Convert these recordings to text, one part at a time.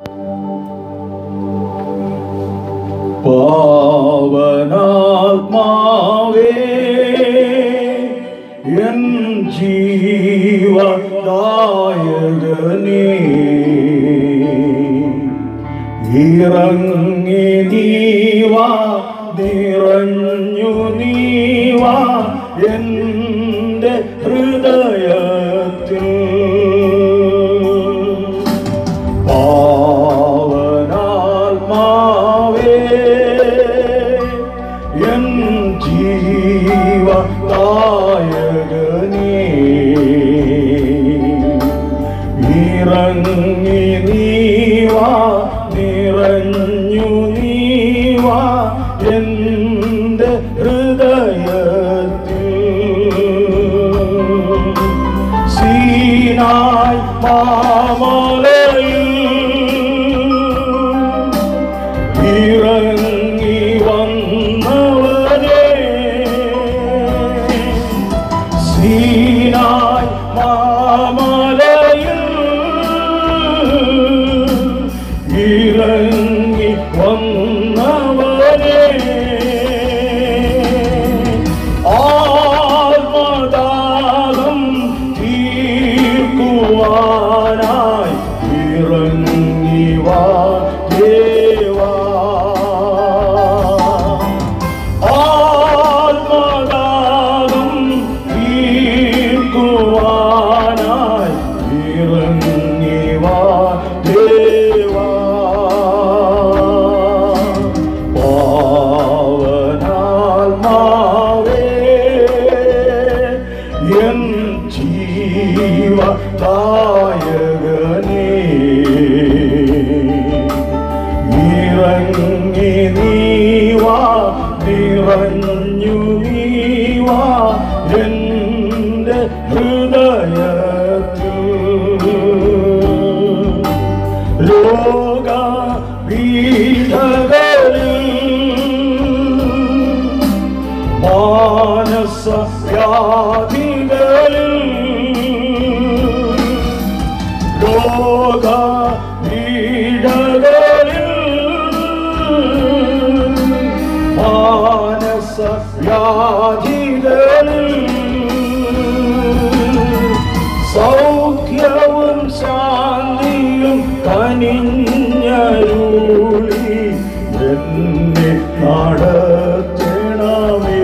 പാവനാത്മാവേ N ജീവദായകനേ ഇറങ്ങി നീവാ നിറഞ്ഞു നീവാ എൻ്റെ ഹൃദയത്തിൽ പാവനാത്മാവേ എൻ ജീവദായകനേ ഇറങ്ങി നീവാ നിറഞ്ഞു നീവാ എൻ്റെ ഹൃദയത്തിൽ സീനായ് മാമലയിൽ ഇറങ്ങി വന്നവനെ സീനായ് മാമലയിൽ ഇറങ്ങി വന്നവനെ ആത്മദാഹം തീർക്കുവാനായി ഇറങ്ങി വാ ദേവാ ആത്മദാഹം തീർക്കുവാനായി ഇറങ്ങി വാ ദേവാ പാവനാത്മാവേ എൻ ജീവദായകനേ ഇറങ്ങി നീവാ നിറഞ്ഞു നീവാ എൻ്റെ ഹൃദയത്തിൽ ലോക മാനസ വ്യാധികളിൽ ലോക പീഡകളിൽ മാനസ വ്യാധികളിൽ സൗഖ്യവും ശാന്തിയും കനിഞ്ഞരുളി എന്നെ നടത്തണമേ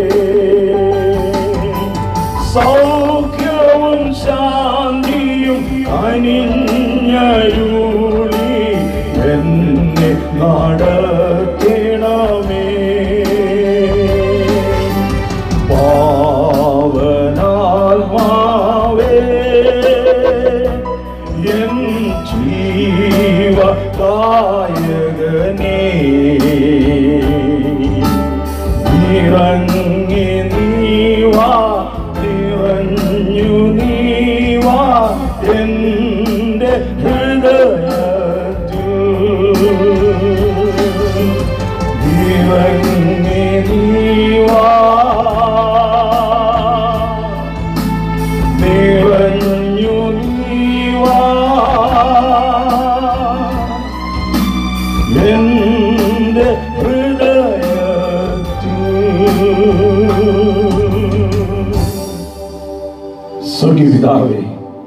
സൗഖ്യവും ശാന്തിയും കനിഞ്ഞരുളി എന്നെ നടത്തണമേ പാവനാത്മാവേ എൻ ജീവദായകനേ ഇറങ്ങി നീവാ നിറഞ്ഞു നീവാ എൻ്റെ ഹൃദയത്തിൽ ഇറങ്ങി നീവാ നിറഞ്ഞു നീവാ എന്റെ ഹൃദയത്തിൽ സ്വർഗീയപിതാവേ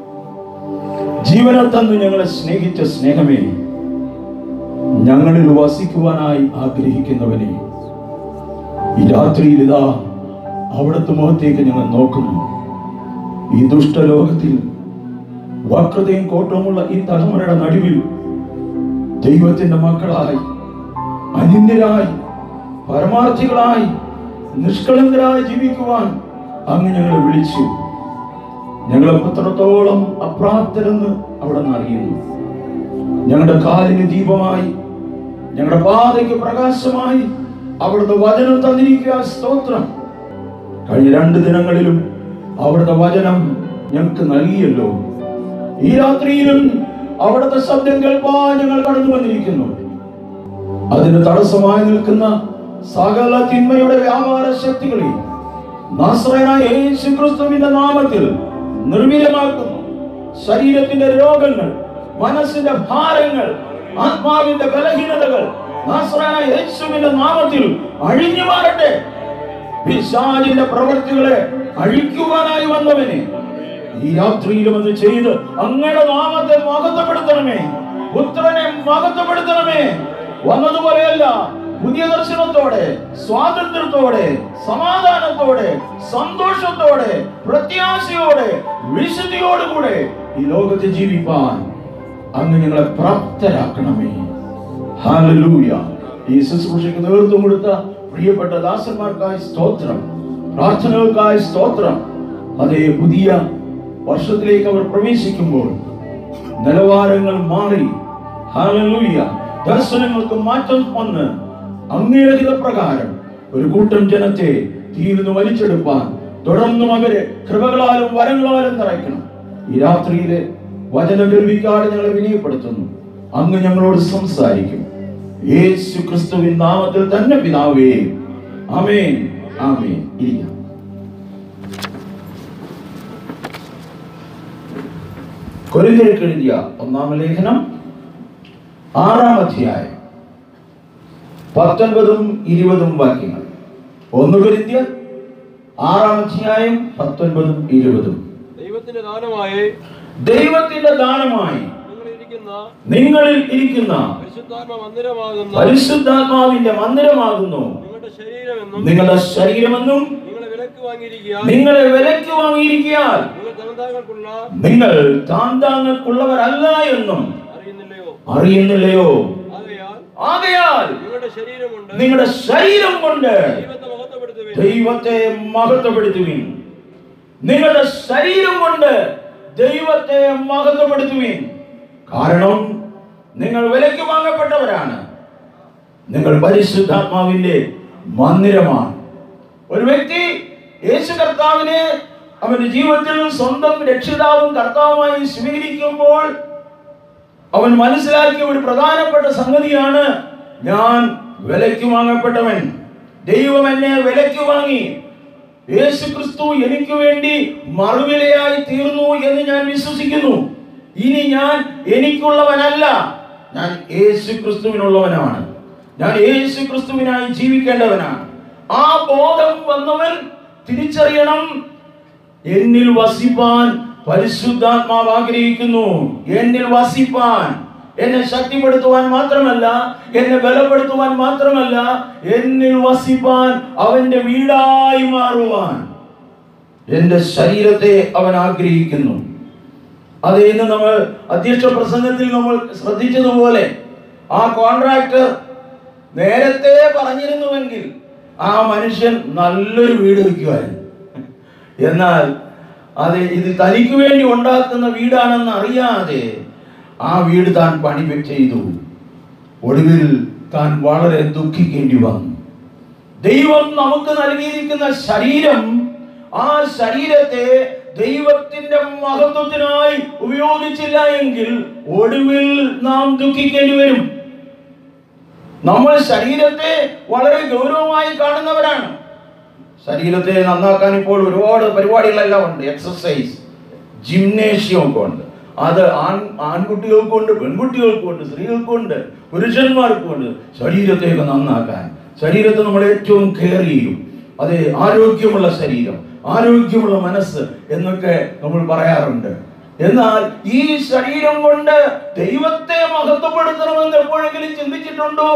ജീവനെ തന്നു ഞങ്ങളെ സ്നേഹിച്ച സ്നേഹമേ ഞങ്ങളിൽ വസിക്കുവാനായി ആഗ്രഹിക്കുന്നവനെ ഈ രാത്രിയിൽ ഇതാ അവിടുത്തെ മുഖത്തേക്ക് ഞങ്ങൾ നോക്കുന്നു ഈ ദുഷ്ടലോകത്തിൽ വക്രതയും കോട്ടവുമുള്ള ഈ തലമുറയുടെ നടുവിൽ ദൈവത്തിന്റെ മക്കളായി അനിന്യരായി പരമാർത്ഥികളായി നിഷ്കളങ്കരായി ജീവിക്കുവാൻ അങ്ങ് ഞങ്ങളെ വിളിച്ചു ഞങ്ങളെ എത്രത്തോളം അപ്രാപ്തരെന്ന് അവിടെ നിന്ന് അറിയുന്നു ഞങ്ങളുടെ കാലിന് ദീപമായി ഞങ്ങളുടെ പാതയ്ക്ക് പ്രകാശമായി അവിടുത്തെ വചനം തന്നിരിക്കുക സ്തോത്രം കഴിഞ്ഞ രണ്ട് ദിനങ്ങളിലും അവിടുത്തെ വചനം ഞങ്ങൾക്ക് നൽകിയല്ലോ ഈ രാത്രിയിലും അവിടുത്തെ ശബ്ദം കേൾപ്പാൻ ഞങ്ങൾ കടന്നു വന്നിരിക്കുന്നു അതിന് തടസ്സമായി നിൽക്കുന്ന സകല തിന്മയുടെ വ്യാപാര ശക്തികളെ നാസ്രയനായ യേശു ക്രിസ്തുവിന്റെ നാമത്തിൽ നിർവീര്യമാക്കുന്നു ശരീരത്തിന്റെ രോഗങ്ങൾ മനസ്സിന്റെ ഭാരങ്ങൾ ആത്മാവിന്റെ ബലഹീനതകൾ നാസറായ യേശുവിന്റെ നാമത്തിൽ അഴിഞ്ഞു മാറട്ടെ പിശാചിന്റെ പ്രവൃത്തികളെ അഴിക്കുവാനായി വന്നവനെ ഈ രാത്രിയിലും അത് ചെയ്ത് അങ്ങയുടെ നാമത്തെ മഹത്വപ്പെടുത്തണമേ പുത്രനെ മഹത്വപ്പെടുത്തണമേ വന്നതുപോലെയല്ല പുതിയ ദർശനത്തോടെ സ്വാതന്ത്ര്യത്തോടെ സമാധാനത്തോടെ സന്തോഷത്തോടെ പ്രത്യാശയോടെ വിശുദ്ധിയോടുകൂടെ ഈ ലോകത്ത് ജീവിപ്പാൻ അങ്ങ് ഞങ്ങളെ പ്രാപ്തരാക്കണമേ ഹാലലൂയ ഈ ശുശ്രൂഷയ്ക്ക് നേതൃത്വം കൊടുത്ത പ്രിയപ്പെട്ട ദാസന്മാർക്കായി സ്തോത്രം പ്രാർത്ഥനകൾക്കായി സ്തോത്രം അതേ പുതിയ വർഷത്തിലേക്ക് അവർ പ്രവേശിക്കുമ്പോൾ നിലവാരങ്ങൾ മാറി ഹാലലൂയ ദർശനങ്ങൾക്ക് മാറ്റം വന്ന് അങ്ങയുടെ ഹിതപ്രകാരം ഒരു കൂട്ടം ജനത്തെ തീയിൽ നിന്ന് വലിച്ചെടുപ്പാൻ തുടർന്നും അവരെ കൃപകളാലും വരങ്ങളാലും നിറയ്ക്കണം ഈ രാത്രിയിലെ വചന കേൾവിക്കാട് ഞങ്ങളെ വിനയപ്പെടുത്തുന്നു അങ്ങ് ഞങ്ങളോട് സംസാരിക്കും യേശു ക്രിസ്തുവിൻ നാമത്തിൽ തന്നെ പിതാവേ ആമേൻ ആമേൻ ഇരിക്കാം കൊരിന്ത്യർക്ക് എഴുതിയ ഒന്നാം ലേഖനം ആറാം അധ്യായം പത്തൊൻപതും ഇരുപതും വാക്യങ്ങൾ ഒന്ന് കൊരിന്ത്യർ ആറാം അധ്യായം പത്തൊൻപതും ഇരുപതും ദൈവത്തിന്റെ ദാനമായി ദൈവത്തിന്റെ ദാനമായി നിങ്ങൾ ഇരിക്കുന്ന നിങ്ങളിൽ ഇരിക്കുന്ന പരിശുദ്ധാത്മ മന്ദിരമാകുന്ന പരിശുദ്ധാത്മാവിന്റെ മന്ദിരമാകുന്നു നിങ്ങളുടെ ശരീരമെന്നും നിങ്ങളുടെ ശരീരമെന്നും നിങ്ങളെ വിലക്ക് വാങ്ങിയിരിക്കുക നിങ്ങളെ വിലയ്ക്ക് വാങ്ങിയിരിക്കാൻ നിങ്ങൾ തനതാക്കൾക്കുള്ള നിങ്ങൾ താന്താങ്ങൾക്കുള്ളവരല്ല എന്നും അറിയുന്നില്ലയോ അറിയുന്നില്ലയോ ആകയാൽ ആകയാൽ നിങ്ങളുടെ ശരീരം കൊണ്ട് നിങ്ങളുടെ ശരീരം കൊണ്ട് ദൈവത്തെ മഹത്വപ്പെടുത്തുവിൻ ദൈവത്തെ മഹത്വപ്പെടുത്തുവിൻ നിങ്ങളുടെ ശരീരം കൊണ്ട് ദൈവത്തെ മഹത്വപ്പെടുത്തുവിൻ കാരണം നിങ്ങൾ വിലയ്ക്ക് വാങ്ങപ്പെട്ടവരാണ് നിങ്ങൾ പരിശുദ്ധാത്മാവിന്റെ മന്ദിരമാണ് ഒരു വ്യക്തി യേശു കർത്താവിനെ അവന്റെ ജീവിതത്തിൽ സ്വന്തം രക്ഷിതാവും കർത്താവുമായി സ്വീകരിക്കുമ്പോൾ അവൻ മനസ്സിലാക്കിയ ഒരു പ്രധാനപ്പെട്ട സംഗതിയാണ് ഞാൻ വിലയ്ക്ക് വാങ്ങപ്പെട്ടവൻ ദൈവം എന്നെ വിലയ്ക്ക് വാങ്ങി യേശു ക്രിസ്തു എനിക്ക് വേണ്ടി മറുവിലയായി തീർന്നു എന്ന് ഞാൻ വിശ്വസിക്കുന്നു ഇനി ഞാൻ എനിക്കുള്ളവനല്ല ഞാൻ യേശു ക്രിസ്തുവിനുള്ളവനാണ് ഞാൻ യേശു ക്രിസ്തുവിനായി ജീവിക്കേണ്ടവനാണ് ആ ബോധം വന്നവൻ തിരിച്ചറിയണം എന്നിൽ വസിപ്പാൻ പരിശുദ്ധാത്മാവ് ആഗ്രഹിക്കുന്നു എന്നിൽ വസിപ്പാൻ എന്നെ ശക്തിപ്പെടുത്തുവാൻ മാത്രമല്ല എന്നെ ബലപ്പെടുത്തുവാൻ മാത്രമല്ല എന്നിൽ വസിപ്പാൻ അവന്റെ വീടായി മാറുവാൻ എന്റെ ശരീരത്തെ അവൻ ആഗ്രഹിക്കുന്നു അത് ഇന്ന് നമ്മൾ അധ്യക്ഷ പ്രസംഗത്തിൽ നമ്മൾ ശ്രദ്ധിച്ചതുപോലെ ആ കോൺട്രാക്ടർ നേരത്തെ പറഞ്ഞിരുന്നുവെങ്കിൽ ആ മനുഷ്യൻ നല്ലൊരു വീട് വയ്ക്കുമായിരുന്നു എന്നാൽ അത് ഇത് തനിക്ക് വേണ്ടി ഉണ്ടാക്കുന്ന വീടാണെന്ന് അറിയാതെ ആ വീട് താൻ പണി ചെയ്തു ഒടുവിൽ താൻ വളരെ ദുഃഖിക്കേണ്ടി വന്നു ദൈവം നമുക്ക് നൽകിയിരിക്കുന്ന ശരീരം ആ ശരീരത്തെ ദൈവത്തിന്റെ മഹത്വത്തിനായി ഉപയോഗിച്ചില്ല എങ്കിൽ ഒടുവിൽ നാം ദുഃഖിക്കേണ്ടി വരും നമ്മൾ ശരീരത്തെ വളരെ ഗൗരവമായി കാണുന്നവരാണ് ശരീരത്തെ നന്നാക്കാൻ ഇപ്പോൾ ഒരുപാട് പരിപാടികളെല്ലാം ഉണ്ട് എക്സസൈസ് ജിംനേഷ്യം ഒക്കെ ഉണ്ട് അത് ആൺ ആൺകുട്ടികൾക്കും ഉണ്ട് പെൺകുട്ടികൾക്കും ഉണ്ട് സ്ത്രീകൾക്കും ഉണ്ട് പുരുഷന്മാർക്കും ഉണ്ട് ശരീരത്തെയൊക്കെ നന്നാക്കാൻ ശരീരത്തെ നമ്മൾ ഏറ്റവും കെയർ ചെയ്യും അത് ആരോഗ്യമുള്ള ശരീരം ആരോഗ്യമുള്ള മനസ്സ് എന്നൊക്കെ നമ്മൾ പറയാറുണ്ട് എന്നാൽ ഈ ശരീരം കൊണ്ട് ദൈവത്തെ മഹത്വപ്പെടുത്തണമെന്ന് എപ്പോഴെങ്കിലും ചിന്തിച്ചിട്ടുണ്ടോ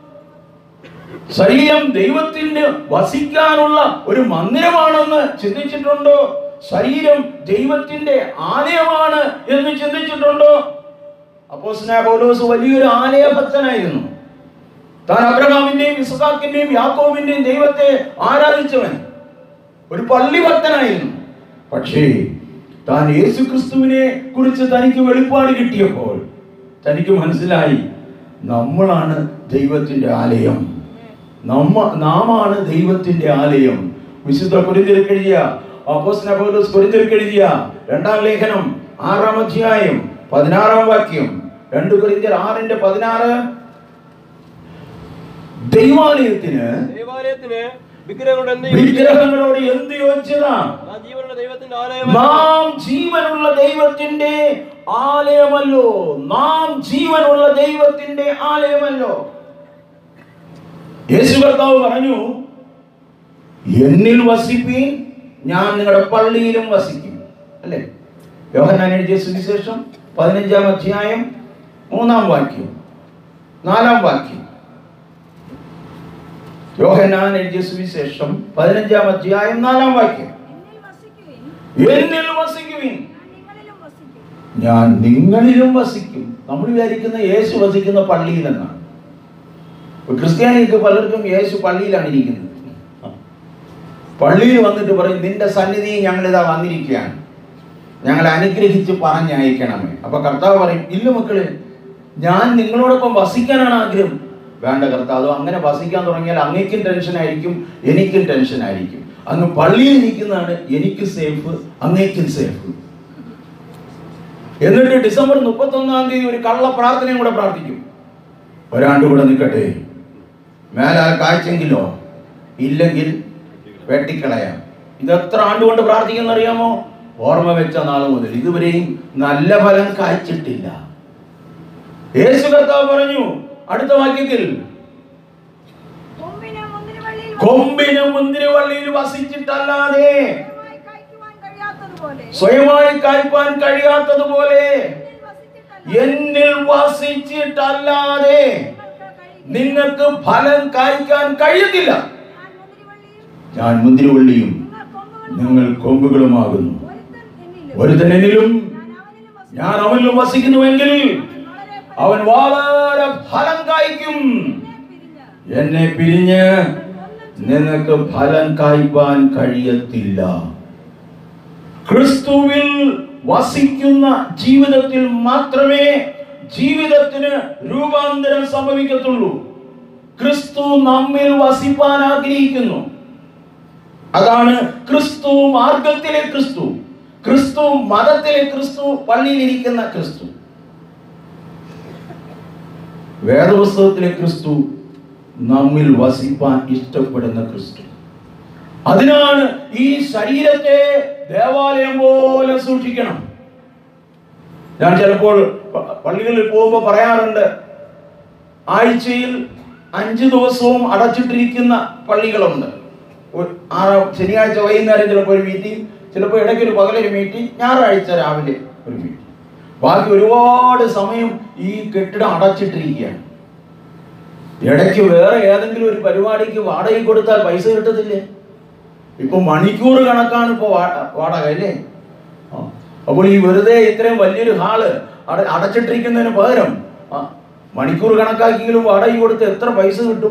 ശരീരം ദൈവത്തിന്റെ വസിക്കാനുള്ള ഒരു മന്ദിരമാണെന്ന് ചിന്തിച്ചിട്ടുണ്ടോ ശരീരം ദൈവത്തിന്റെ ആലയമാണ് എന്ന് ചിന്തിച്ചിട്ടുണ്ടോ അപ്പോ പൗലോസ് വലിയൊരു ആലയഭക്തനായിരുന്നു താൻ അബ്രഹാമിന്റെയും ഇസ്ഹാക്കിന്റെയും യാക്കോബിന്റെയും ദൈവത്തെ ആരാധിച്ചവൻ ഒരു പള്ളി ഭക്തനായിരുന്നു പക്ഷേ താൻ യേശു ക്രിസ്തുവിനെ കുറിച്ച് തനിക്ക് വെളിപ്പാട് കിട്ടിയപ്പോൾ തനിക്ക് മനസ്സിലായി നമ്മളാണ് ദൈവത്തിന്റെ ആലയം നമ്മ നാമാണ് ദൈവത്തിന്റെ ആലയം വിശുദ്ധ കുരിന്തിരക്കെഴുതിയ അപ്പോസ്തലൻ പൗലോസ് കുരിന്തിരക്കെഴുതിയ രണ്ടാം ലേഖനം ആറാം അധ്യായം പതിനാറാം വാക്യം രണ്ട് കുരിന്തിയർ ആറിന്റെ പതിനാറ് ദൈവാലയത്തിന് ദേവാലയത്തിന് വിഗ്രഹങ്ങളുടെ എന്ത് യോജിച്ചതാ? വിഗ്രഹങ്ങളോട് എന്ത് യോജിച്ചതാ നാം ജീവനുള്ള ദൈവത്തിന്റെ ആലയമല്ല നാം ജീവനുള്ള ദൈവത്തിന്റെ ആലയമല്ലോ നാം ജീവനുള്ള ദൈവത്തിന്റെ ആലയമല്ലോ യേശു കർത്താവ് പറഞ്ഞു എന്നിൽ വസിപ്പീൻ ഞാൻ നിങ്ങളുടെ പള്ളിയിലും വസിക്കും അല്ലേ യോഹന്നാൻ എഴുതിയ സുവിശേഷം പതിനഞ്ചാം അധ്യായം മൂന്നാം വാക്യം നാലാം വാക്യം യോഹന്നാൻ എഴുതിയ സുവിശേഷം പതിനഞ്ചാം അധ്യായം നാലാം വാക്യം എന്നിൽ വസിക്കുവിൻ എന്നിൽ വസിക്കുവിൻ ഞാൻ നിങ്ങളിലും വസിക്കും ഞാൻ നിങ്ങളിലും വസിക്കും നമ്മൾ വിചാരിക്കുന്ന യേശു വസിക്കുന്ന പള്ളിയിലെന്നാണ് ഇപ്പൊ ക്രിസ്ത്യാനിക്ക് പലർക്കും യേശു പള്ളിയിലാണ് ഇരിക്കുന്നത് പള്ളിയിൽ വന്നിട്ട് പറയും നിന്റെ സന്നിധിയിൽ ഞങ്ങൾ ഇതാ വന്നിരിക്കുകയാണ് ഞങ്ങളെ അനുഗ്രഹിച്ച് പറഞ്ഞയക്കണമേ അപ്പൊ കർത്താവ് പറയും ഇല്ല മക്കളെ ഞാൻ നിങ്ങളോടൊപ്പം വസിക്കാനാണ് ആഗ്രഹം വേണ്ട കർത്താവ് അങ്ങനെ വസിക്കാൻ തുടങ്ങിയാൽ അങ്ങേക്കും ടെൻഷൻ ആയിരിക്കും എനിക്കും ടെൻഷൻ ആയിരിക്കും അങ്ങ് പള്ളിയിൽ ഇരിക്കുന്നതാണ് എനിക്ക് സേഫ് അങ്ങേക്കും സേഫ് എന്നിട്ട് ഡിസംബർ മുപ്പത്തൊന്നാം തീയതി ഒരു കള്ള പ്രാർത്ഥനയും കൂടെ പ്രാർത്ഥിക്കും ഒരാണ്ട് കൂടെ നിൽക്കട്ടെ മേലാൽ കാഴ്ചെങ്കിലോ ഇല്ലെങ്കിൽ വെട്ടിക്കളയാം ഇത് എത്ര ആണ്ടുകൊണ്ട് പ്രാർത്ഥിക്കുന്ന അറിയാമോ ഓർമ്മ വെച്ച നാൾ മുതൽ ഇതുവരെയും നല്ല ഫലം കായ്ച്ചിട്ടില്ല യേശു കർത്താവ് പറഞ്ഞു അടുത്ത വാക്യത്തിൽ കൊമ്പിന് മുന്തിരിവള്ളിയിൽ കൊമ്പിന് മുന്തിരിവള്ളിയിൽ വസിച്ചിട്ടല്ലാതെ സ്വയമായി കായ്ക്കുവാൻ കഴിയാത്തതുപോലെ സ്വയമായി കായ്പാൻ കഴിയാത്തതുപോലെ എന്നിൽ വസിച്ചിട്ടല്ല എന്നിൽ വസിച്ചിട്ടല്ലാതെ നിങ്ങൾക്ക് നിങ്ങൾക്ക് കഴിയുക ഫലം കായ്ക്കാൻ കഴിയത്തില്ല ഞാൻ മുന്തിരിവള്ളിയും ഞാൻ മുന്തിരിവള്ളിയും നിങ്ങൾ നിങ്ങൾ കൊമ്പുകളും കൊമ്പുകളുമാകുന്നു ഒരുത്തൻ എന്നിലും ഒരുത്തനിലും ഞാൻ അവനിലും ഞാൻ അവനിലും വസിക്കുന്നുവെങ്കിൽ അവൻ വളരെ അവൻ വളരെ ഫലം കായ്ക്കും എന്നെ എന്നെ പിരിഞ്ഞ് പിരിഞ്ഞ് ഒന്നും നിനക്ക് ഫലം കായ്പാൻ കഴിയത്തില്ല ക്രിസ്തുവിൽ വസിക്കുന്ന ജീവിതത്തിൽ മാത്രമേ ജീവിതത്തിന് രൂപാന്തരം സംഭവിക്കത്തുള്ളൂ ക്രിസ്തു നമ്മിൽ വസിപ്പാൻ ആഗ്രഹിക്കുന്നു അതാണ് ക്രിസ്തു മാർഗത്തിലെ ക്രിസ്തു ക്രിസ്തു മതത്തിലെ ക്രിസ്തു പള്ളിയിലിരിക്കുന്ന ക്രിസ്തു വേദപുസ്തകത്തിലെ ക്രിസ്തു നമ്മിൽ വസിപ്പാൻ ഇഷ്ടപ്പെടുന്ന ക്രിസ്തു അതിനാണ് ഈ ശരീരത്തെ ദേവാലയം പോലെ സൂക്ഷിക്കണം ഞാൻ ചിലപ്പോൾ പ- പള്ളികളിൽ പോകുമ്പോൾ പറയാറുണ്ട് ആഴ്ചയിൽ അഞ്ച് ദിവസവും അടച്ചിട്ടിരിക്കുന്ന പള്ളികളുണ്ട് ഒരു ആറാം ശനിയാഴ്ച വൈകുന്നേരം ചിലപ്പോൾ ഒരു മീറ്റിംഗ് ചിലപ്പോൾ ഇടയ്ക്ക് ഒരു പകലൊരു മീറ്റിംഗ് ഞായറാഴ്ച രാവിലെ ഒരു മീറ്റിംഗ് ബാക്കി ഒരുപാട് സമയം ഈ കെട്ടിടം അടച്ചിട്ടിരിക്കുകയാണ് ഇടയ്ക്ക് വേറെ ഏതെങ്കിലും ഒരു പരിപാടിക്ക് വാടക കൊടുത്താൽ പൈസ കിട്ടത്തില്ലേ ഇപ്പൊ മണിക്കൂർ കണക്കാണ് ഇപ്പൊ വാ- വാടക അല്ലേ ആ. അപ്പോൾ ഈ വെറുതെ ഇത്രയും വലിയൊരു ഹാള് അട അടച്ചിട്ടിരിക്കുന്നതിന് പകരം ആ, മണിക്കൂർ കണക്കാക്കിയെങ്കിലും വാടക കൊടുത്ത് എത്ര പൈസ കിട്ടും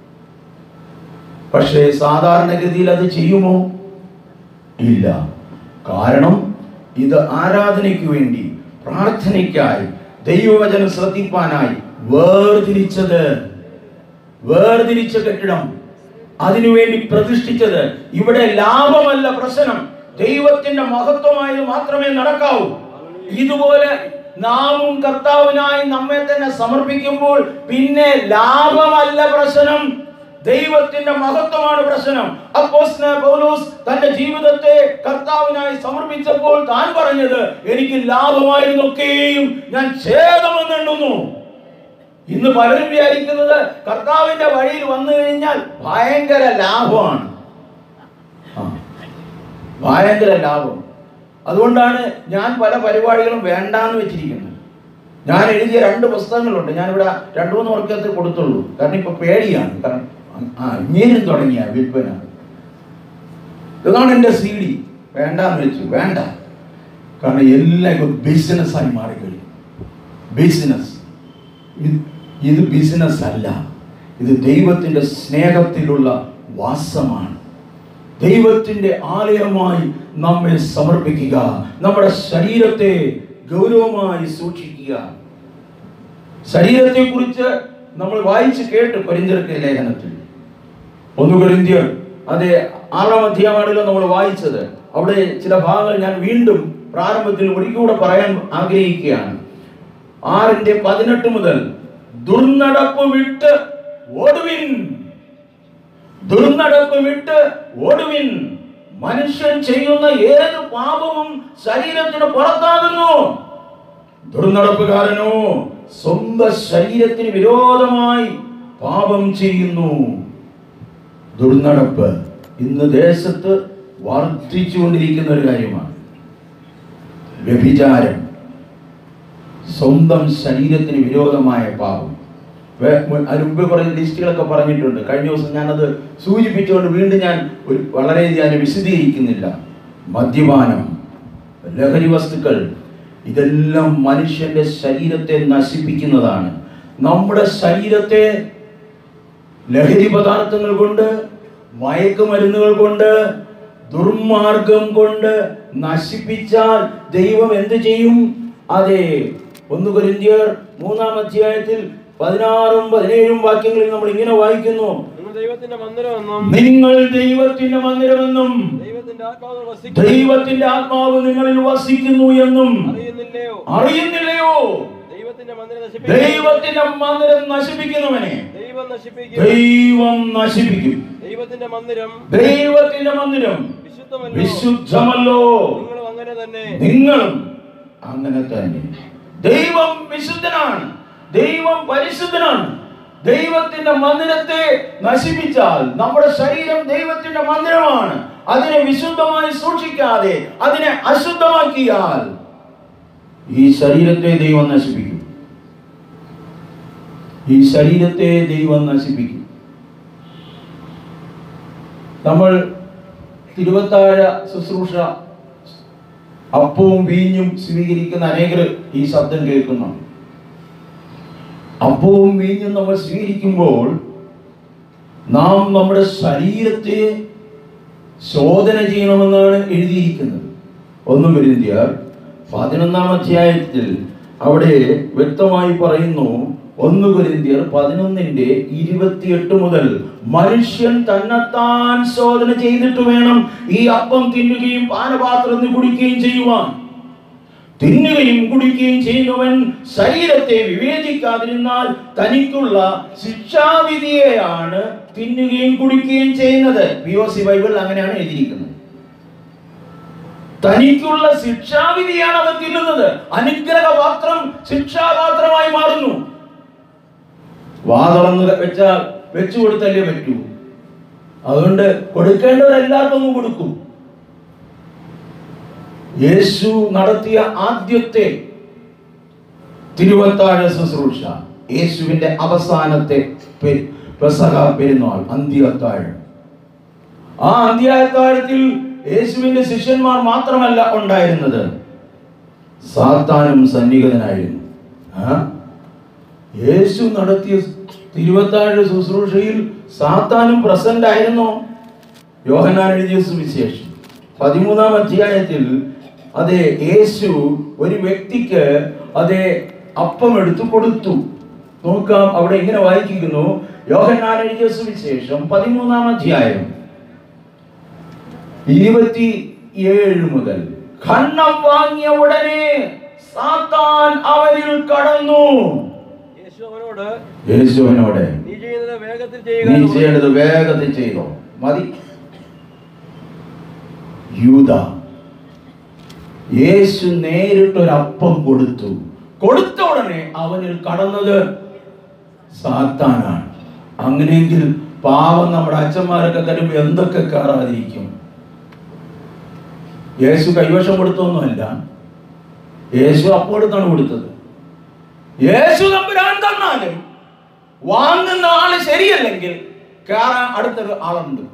പക്ഷേ സാധാരണഗതിയിൽ അത് ചെയ്യുമോ ഇല്ല കാരണം ഇത് ആരാധനയ്ക്ക് വേണ്ടി പ്രാർത്ഥനയ്ക്കായി ദൈവവചനം ശ്രദ്ധിപ്പാനായി വേർതിരിച്ചത് വേർതിരിച്ച കെട്ടിടം അതിനുവേണ്ടി പ്രതിഷ്ഠിച്ചത് ഇവിടെ ലാഭമല്ല പ്രശ്നം ദൈവത്തിന്റെ മഹത്വമായത് മാത്രമേ നടക്കാവൂ ഇതുപോലെ നാമും കർത്താവിനായി നമ്മെ തന്നെ സമർപ്പിക്കുമ്പോൾ പിന്നെ ലാഭമല്ല പ്രശ്നം ദൈവത്തിന്റെ മഹത്വമാണ് പ്രശ്നം അപ്പോസ്തലനായ പൗലോസ് തന്റെ ജീവിതത്തെ കർത്താവിനായി സമർപ്പിച്ചപ്പോൾ താൻ പറഞ്ഞത് എനിക്ക് ലാഭമായിരുന്നൊക്കെയും ഞാൻ ഛേദമെന്നെണ്ണുന്നു ഇന്ന് പലരും വിചാരിക്കുന്നത് കർത്താവിന്റെ വഴിയിൽ വന്നു കഴിഞ്ഞാൽ ഭയങ്കര ലാഭമാണ് ആ, ഭയങ്കര ലാഭം അതുകൊണ്ടാണ് ഞാൻ പല പരിപാടികളും വേണ്ടാന്ന് വെച്ചിരിക്കുന്നത് ഞാൻ എഴുതിയ രണ്ട് പുസ്തകങ്ങളുണ്ട് ഞാനിവിടെ രണ്ടു മൂന്ന് വർക്കത്ത് കൊടുത്തുള്ളൂ കാരണം ഇപ്പൊ പേടിയാണ് കാരണം ആ ഇങ്ങനെയും തുടങ്ങിയ വിൽപ്പന ഇതാണ് എൻ്റെ സി ഡി വേണ്ടാന്ന് വെച്ചു വേണ്ട കാരണം എല്ലാം ഇപ്പൊ ബിസിനസ്സായി മാറിക്കഴിഞ്ഞു ബിസിനസ് ഇത് ഇത് ബിസിനസ് അല്ല ഇത് ദൈവത്തിൻ്റെ സ്നേഹത്തിലുള്ള വാസമാണ് ദൈവത്തിൻ്റെ ആലയമായി നമ്മെ സമർപ്പിക്കുക നമ്മുടെ ശരീരത്തെ ഗൗരവമായി സൂക്ഷിക്കുക ശരീരത്തെക്കുറിച്ച് നമ്മൾ വായിച്ച് കേട്ട് കൊരിന്തിയർക്ക് ലേഖനത്തിൽ ഒന്ന് കൊരിന്ത്യർ അതെ ആറാം അധ്യായമാണല്ലോ നമ്മൾ വായിച്ചത് അവിടെ ചില ഭാഗങ്ങൾ ഞാൻ വീണ്ടും പ്രാരംഭത്തിൽ ഒരിക്കലൂടെ പറയാൻ ആഗ്രഹിക്കുകയാണ് ആറിന്റെ പതിനെട്ട് മുതൽ ദുർനടപ്പ് വിട്ട് ഓടുവിൻ ദുർനടപ്പ് വിട്ട് ഓടുവിൻ മനുഷ്യൻ ചെയ്യുന്ന ഏത് പാപവും ശരീരത്തിന് പുറത്താകുന്നു ദുർനടപ്പുകാരനോ സ്വന്തം ശരീരത്തിന് വിരോധമായി പാപം ചെയ്യുന്നു ദുർനടപ്പ് ഇന്ന് ദേശത്ത് വർദ്ധിച്ചുകൊണ്ടിരിക്കുന്ന ഒരു കാര്യമാണ് വ്യഭിചാരം സ്വന്തം ശരീരത്തിന് വിരോധമായ പാപം വേ- മു- അതിന് മുമ്പ് കുറേ ലിസ്റ്റുകളൊക്കെ പറഞ്ഞിട്ടുണ്ട് കഴിഞ്ഞ ദിവസം ഞാനത് സൂചിപ്പിച്ചുകൊണ്ട് വീണ്ടും ഞാൻ ഒരു വളരെയധികം അതിനെ വിശദീകരിക്കുന്നില്ല മദ്യപാനം ലഹരി വസ്തുക്കൾ ഇതെല്ലാം മനുഷ്യന്റെ ശരീരത്തെ നശിപ്പിക്കുന്നതാണ് നമ്മുടെ ശരീരത്തെ ലഹരി പദാർത്ഥങ്ങൾ കൊണ്ട് മയക്കുമരുന്നുകൾ കൊണ്ട് ദുർമാർഗം കൊണ്ട് നശിപ്പിച്ചാൽ ദൈവം എന്ത് ചെയ്യും അതെ ഒന്ന് കൊരിന്ത്യർ മൂന്നാം അധ്യായത്തിൽ പതിനാറും പതിനേഴും വാക്യങ്ങളിൽ നമ്മൾ ഇങ്ങനെ വായിക്കുന്നു നിങ്ങൾ ദൈവത്തിന്റെ മന്ദിരമെന്നും നിങ്ങൾ ദൈവത്തിന്റെ മന്ദിരമെന്നും ദൈവത്തിന്റെ ആത്മാവ് വസിക്കുന്നു ദൈവത്തിന്റെ ആത്മാവ് നിങ്ങളിൽ വസിക്കുന്നു എന്നും അറിയുന്നില്ലയോ അറിയുന്നില്ലയോ ദൈവത്തിന്റെ മന്ദിരം നശിപ്പിക്കും ദൈവത്തിന്റെ മന്ദിരം നശിപ്പിക്കുന്നവനെ ദൈവം നശിപ്പിക്കും ദൈവം നശിപ്പിക്കും ദൈവത്തിന്റെ മന്ദിരം ദൈവത്തിന്റെ മന്ദിരം വിശുദ്ധമല്ലോ വിശുദ്ധമല്ലോ നിങ്ങളും അങ്ങനെ തന്നെ നിങ്ങളും അങ്ങനെ തന്നെ ദൈവം വിശുദ്ധനാണ് ദൈവം പരിശുദ്ധനാണ് ദൈവത്തിന്റെ മന്ദിരത്തെ നശിപ്പിച്ചാൽ നമ്മുടെ ശരീരം ദൈവത്തിന്റെ മന്ദിരമാണ് അതിനെ വിശുദ്ധമായി സൂക്ഷിക്കാതെ അതിനെ അശുദ്ധമാക്കിയാൽ ഈ ശരീരത്തെ ദൈവം നശിപ്പിക്കും ഈ ശരീരത്തെ ദൈവം നശിപ്പിക്കും നമ്മൾ തിരുവത്താഴ ശുശ്രൂഷ അപ്പവും വീഞ്ഞും സ്വീകരിക്കുന്ന അനേകർ ഈ ശബ്ദം കേൾക്കുന്നുണ്ട് അപ്പവും വീഞ്ഞും നമ്മൾ സ്വീകരിക്കുമ്പോൾ നാം നമ്മുടെ ശരീരത്തെ ശോധന ചെയ്യണമെന്നാണ് എഴുതിയിരിക്കുന്നത് ഒന്ന് വരുന്തിയാർ പതിനൊന്നാം അധ്യായത്തിൽ അവിടെ വ്യക്തമായി പറയുന്നു ഒന്ന് കൊരിന്ത്യർ പതിനൊന്നിന്റെ ഇരുപത്തിയെട്ട് മുതൽ മനുഷ്യൻ തന്നെത്താൻ ശോധന ചെയ്തിട്ട് വേണം ഈ അപ്പം തിന്നുകയും പാനപാത്രം കുടിക്കുകയും ചെയ്യുവാൻ തിന്നുകയും കുടിക്കുകയും ചെയ്യുന്നവൻ ശരീരത്തെ വിവേചിക്കാതിരുന്നാൽ തനിക്കുള്ള ശിക്ഷാവിധിയെയാണ് തിന്നുകയും കുടിക്കുകയും ചെയ്യുന്നത് പി ഒ സി ബൈബിൾ അങ്ങനെയാണ് എഴുതിയിരിക്കുന്നത് തനിക്കുള്ള ശിക്ഷാവിധിയാണ് അവൻ തിന്നുന്നത് അനുഗ്രഹപാത്രം ശിക്ഷാപാത്രമായി മാറുന്നു വാ തുറന്ന് വെച്ചാൽ വെച്ചു കൊടുത്തല്ലേ പറ്റൂ അതുകൊണ്ട് കൊടുക്കേണ്ടവരെല്ലാവർക്കും അങ്ങ് കൊടുക്കും യേശു നടത്തിയ ആദ്യത്തെ തിരുവത്താഴ ശുശ്രൂഷ യേശുവിന്റെ അവസാനത്തെ പെ- പെസഹ പെരുന്നാൾ അന്ത്യത്താഴം ആ അന്ത്യത്താഴത്തിൽ യേശുവിന്റെ ശിഷ്യന്മാർ മാത്രമല്ല ഉണ്ടായിരുന്നത് സാത്താനും സന്നിഹിതനായിരുന്നു ആ? യേശു നടത്തിയ തിരുവത്താഴ ശുശ്രൂഷയിൽ സാത്താനും പ്രസന്റ് ആയിരുന്നോ യോഹന്നാൻ എഴുതിയ സുവിശേഷം പതിമൂന്നാം അധ്യായത്തിൽ അതെ യേശു ഒരു വ്യക്തിക്ക് അതെ അപ്പം എടുത്തു കൊടുത്തു നോക്കാം അവിടെ ഇങ്ങനെ വായിക്കുന്നു യോഹന്നാൻ എഴുതിയ സുവിശേഷം പതിമൂന്നാം അധ്യായം ഇരുപത്തി ഏഴ് മുതൽ ഖണ്ണം വാങ്ങിയ ഉടനെ സാത്താൻ അവരിൽ കടന്നു യേശു അവനോട് യേശുവിനോട് നീ ചെയ്യുന്നത് വേഗത്തിൽ നീ ചെയ്യുക ചെയ്യേണ്ടത് വേഗത്തിൽ ചെയ്തോ മതി യൂത യേശു നേരിട്ടൊരു അപ്പം കൊടുത്തു കൊടുത്ത ഉടനെ അവനിൽ കടന്നത് സാത്താനാണ് അങ്ങനെയെങ്കിൽ പാവം നമ്മുടെ അച്ഛന്മാരൊക്കെ തരുമ്പോ എന്തൊക്കെ കയറാതിരിക്കും യേശു കൈവശം കൊടുത്തൊന്നുമല്ല യേശു അപ്പം എടുത്താണ് കൊടുത്തത് യേശു തമ്പുരാൻ തന്നാലും വാങ്ങുന്ന ആള് ശരിയല്ലെങ്കിൽ കയറാൻ അടുത്തൊരു ആളുണ്ട്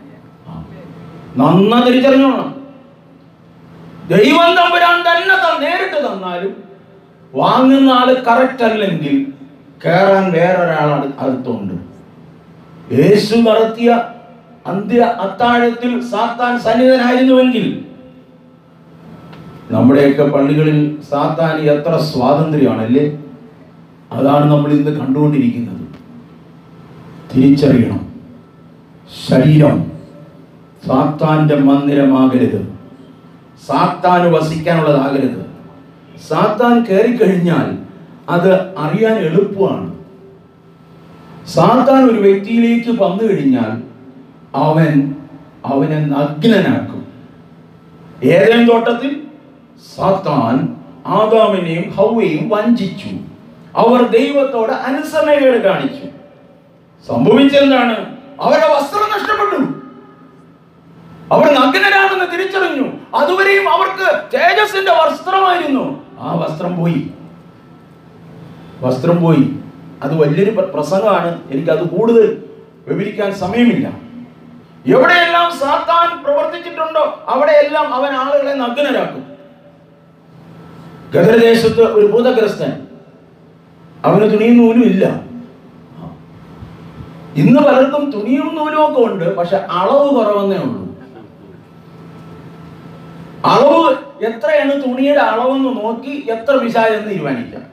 നന്ന തിരിച്ചറിഞ്ഞോണം ദൈവം തമ്പുരാൻ തന്നെ ത- നേരിട്ട് തന്നാലും വാങ്ങുന്ന ആള് കറക്റ്റ് അല്ലെങ്കിൽ കയറാൻ വേറൊരാൾ അടു- അടുത്തുണ്ട് യേശു നടത്തിയ അന്ത്യ അത്താഴത്തിൽ സാത്താൻ സന്നിധനായിരുന്നുവെങ്കിൽ നമ്മുടെയൊക്കെ പള്ളികളിൽ സാത്താൻ എത്ര സ്വാതന്ത്ര്യമാണല്ലേ അതാണ് നമ്മൾ ഇന്ന് കണ്ടുകൊണ്ടിരിക്കുന്നത് തിരിച്ചറിയണം ശരീരം സാത്താന്റെ മന്ദിരമാകരുത് സാത്താന് വസിക്കാനുള്ളതാകരുത് സാത്താൻ കയറിക്കഴിഞ്ഞാൽ അത് അറിയാൻ എളുപ്പമാണ് സാത്താൻ ഒരു വ്യക്തിയിലേക്ക് വന്നു കഴിഞ്ഞാൽ അവൻ അവനെ നഗ്നനാക്കും ഏതേൻ തോട്ടത്തിൽ സാത്താൻ ആദാമിനെയും ഹൗവയും വഞ്ചിച്ചു അവർ ദൈവത്തോട് അനുസരണകൾ കാണിച്ചു സംഭവിച്ചെന്താണ് അവരുടെ വസ്ത്രം നഷ്ടപ്പെട്ടു അവർ നഗ്നരാണെന്ന് തിരിച്ചറിഞ്ഞു അതുവരെയും അവർക്ക് തേജസ്സിന്റെ വസ്ത്രമായിരുന്നു ആ വസ്ത്രം പോയി വസ്ത്രം പോയി അത് വലിയൊരു പ്ര- പ്രസംഗമാണ് എനിക്കത് കൂടുതൽ വിവരിക്കാൻ സമയമില്ല എവിടെയെല്ലാം സാത്താൻ പ്രവർത്തിച്ചിട്ടുണ്ടോ അവിടെയെല്ലാം അവൻ ആളുകളെ നഗ്നരാക്കും ഗദരദേശത്ത് ഒരു ഭൂതഗ്രസ്തൻ അവന് തുണിയും നൂലും ഇല്ല ഇന്ന് പലർക്കും തുണിയും നൂലും ഒക്കെ ഉണ്ട് പക്ഷെ അളവ് കുറവെന്നേ ഉള്ളൂ അളവ് എത്രയാണ് തുണിയുടെ അളവെന്ന് നോക്കി എത്ര പിശാചെന്ന് തീരുമാനിക്കാം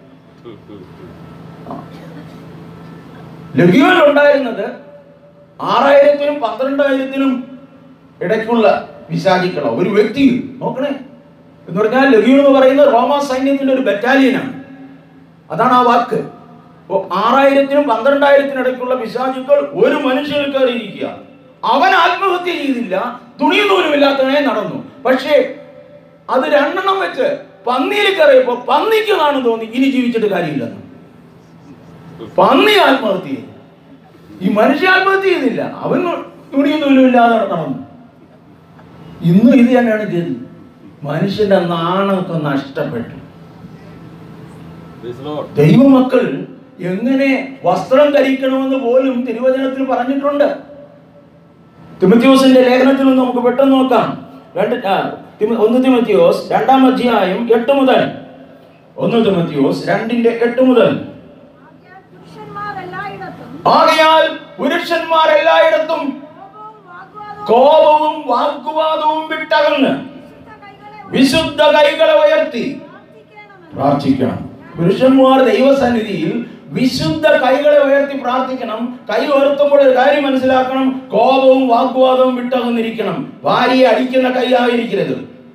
ലഘുവിൽ ഉണ്ടായിരുന്നത് ആറായിരത്തിനും പന്ത്രണ്ടായിരത്തിനും ഇടയ്ക്കുള്ള പിശാചിക്കളോ ഒരു വ്യക്തി നോക്കണേ എന്ന് പറഞ്ഞാൽ ലഘു എന്ന് പറയുന്നത് റോമ സൈന്യത്തിന്റെ ഒരു ബറ്റാലിയനാണ് അതാണ് ആ വാക്ക് അപ്പോ ആറായിരത്തിനും പന്ത്രണ്ടായിരത്തിനും ഇടയ്ക്കുള്ള പിശാചുക്കൾ ഒരു മനുഷ്യർ കയറിയിരിക്കുക അവൻ ആത്മഹത്യ ചെയ്തില്ല തുണി നൂലുമില്ലാത്തവനെ നടന്നു പക്ഷേ അത് രണ്ടെണ്ണം വെച്ച് പന്നിയിൽ കയറിയപ്പോ പന്നിക്കുന്നതാണ് തോന്നി ഇനി ജീവിച്ചിട്ട് കാര്യമില്ലെന്ന് പന്നി ആത്മഹത്യ ചെയ്തു ഈ മനുഷ്യ ആത്മഹത്യ ചെയ്തില്ല അവൻ തുണിയും നൂലുമില്ലാതെ നടന്നു ഇന്നും ഇത് തന്നെയാണ് ഗതി മനുഷ്യന്റെ നാണമൊക്കെ നഷ്ടപ്പെട്ടു Praise the Lord. ദൈവമക്കൾ എങ്ങനെ വസ്ത്രം ധരിക്കണമെന്ന് പോലും തിരുവചനത്തിൽ പറഞ്ഞിട്ടുണ്ട് തിമത്യോസിന്റെ ലേഖനത്തിൽ നിന്ന് നമുക്ക് പെട്ടെന്ന് നോക്കാം രണ്ട് ആ, തിമ- ഒന്ന് തിമത്യോസ് രണ്ടാം അധ്യായം എട്ട് മുതൽ ഒന്ന് തിമത്യോസ് രണ്ടിന്റെ എട്ട് മുതൽ ആകയാൽ പുരുഷന്മാർ എല്ലായിടത്തും ആകയാൽ പുരുഷന്മാർ എല്ലായിടത്തും കോപവും വാഗ്വാദവും കോപവും വാഗ്വാദവും വിട്ടകന്ന് വിശുദ്ധ വിശുദ്ധ കൈകളെ കൈകളെ ഉയർത്തി പ്രാർത്ഥിക്കണമെന്ന് പ്രാർത്ഥിക്കണം പുരുഷന്മാർ ദൈവസന്നിധിയിൽ വിശുദ്ധ കൈകളെ ഉയർത്തി പ്രാർത്ഥിക്കണം കൈ ഉയർത്തുമ്പോൾ ഒരു കാര്യം മനസ്സിലാക്കണം കോപവും വാഗ്വാദവും വിട്ടകന്നിരിക്കണം ഭാര്യയെ അടിക്കുന്ന കൈയായിരിക്കരുത്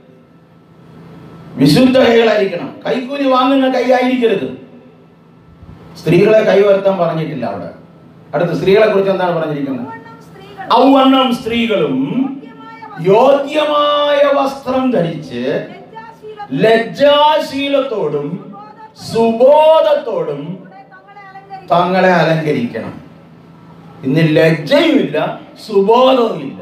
വിശുദ്ധ കൈകളായിരിക്കണം കൈക്കൂലി വാങ്ങുന്ന കൈയായിരിക്കരുത് സ്ത്രീകളെ കൈ ഉയർത്താൻ പറഞ്ഞിട്ടില്ല അവിടെ അടുത്ത സ്ത്രീകളെ കുറിച്ച് എന്താണ് പറഞ്ഞിരിക്കുന്നത് ഔവണ്ണം സ്ത്രീകൾ ഔവണ്ണം സ്ത്രീകളും യോഗ്യമായ യോഗ്യമായ വസ്ത്രം വസ്ത്രം ധരിച്ച് ലജ്ജാശീലത്തോടെ ലജ്ജാശീലത്തോടും സുബോധത്തോടും കൂടെ തങ്ങളെ അലങ്കരിക്കണം തങ്ങളെ അലങ്കരിക്കണം ഇന്ന് ലജ്ജയുമില്ല സുബോധവുമില്ല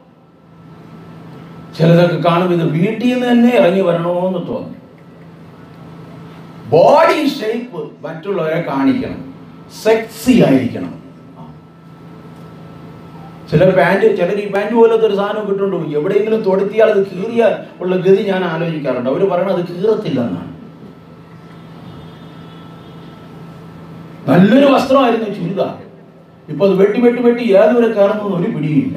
ചിലതൊക്കെ കാണുമ്പോൾ ഇത് വീട്ടിൽ നിന്ന് തന്നെ ഇറങ്ങി വരണമെന്ന് തോന്നി ബോഡി ഷേപ്പ് മറ്റുള്ളവരെ കാണിക്കണം സെക്സി ആയിരിക്കണം ചിലർ പാൻറ് ചിലർ ഈ പാൻറ് പോലത്തെ ഒരു സാധനം കിട്ടുന്നുണ്ട് പോയി എവിടെയെങ്കിലും തൊടുത്തിയാൽ അത് കീറിയാൽ ഉള്ള ഗതി ഞാൻ ആലോചിക്കാറുണ്ട് അവർ പറയണത് അത് കീറത്തില്ലെന്നാണ് നല്ലൊരു വസ്ത്രമായിരുന്നു ചുരിദാർ ഇപ്പൊ അത് വെട്ടി വെട്ടി വെട്ടി ഏതുവരെ കയറുന്നു ഒരു പിടിയില്ല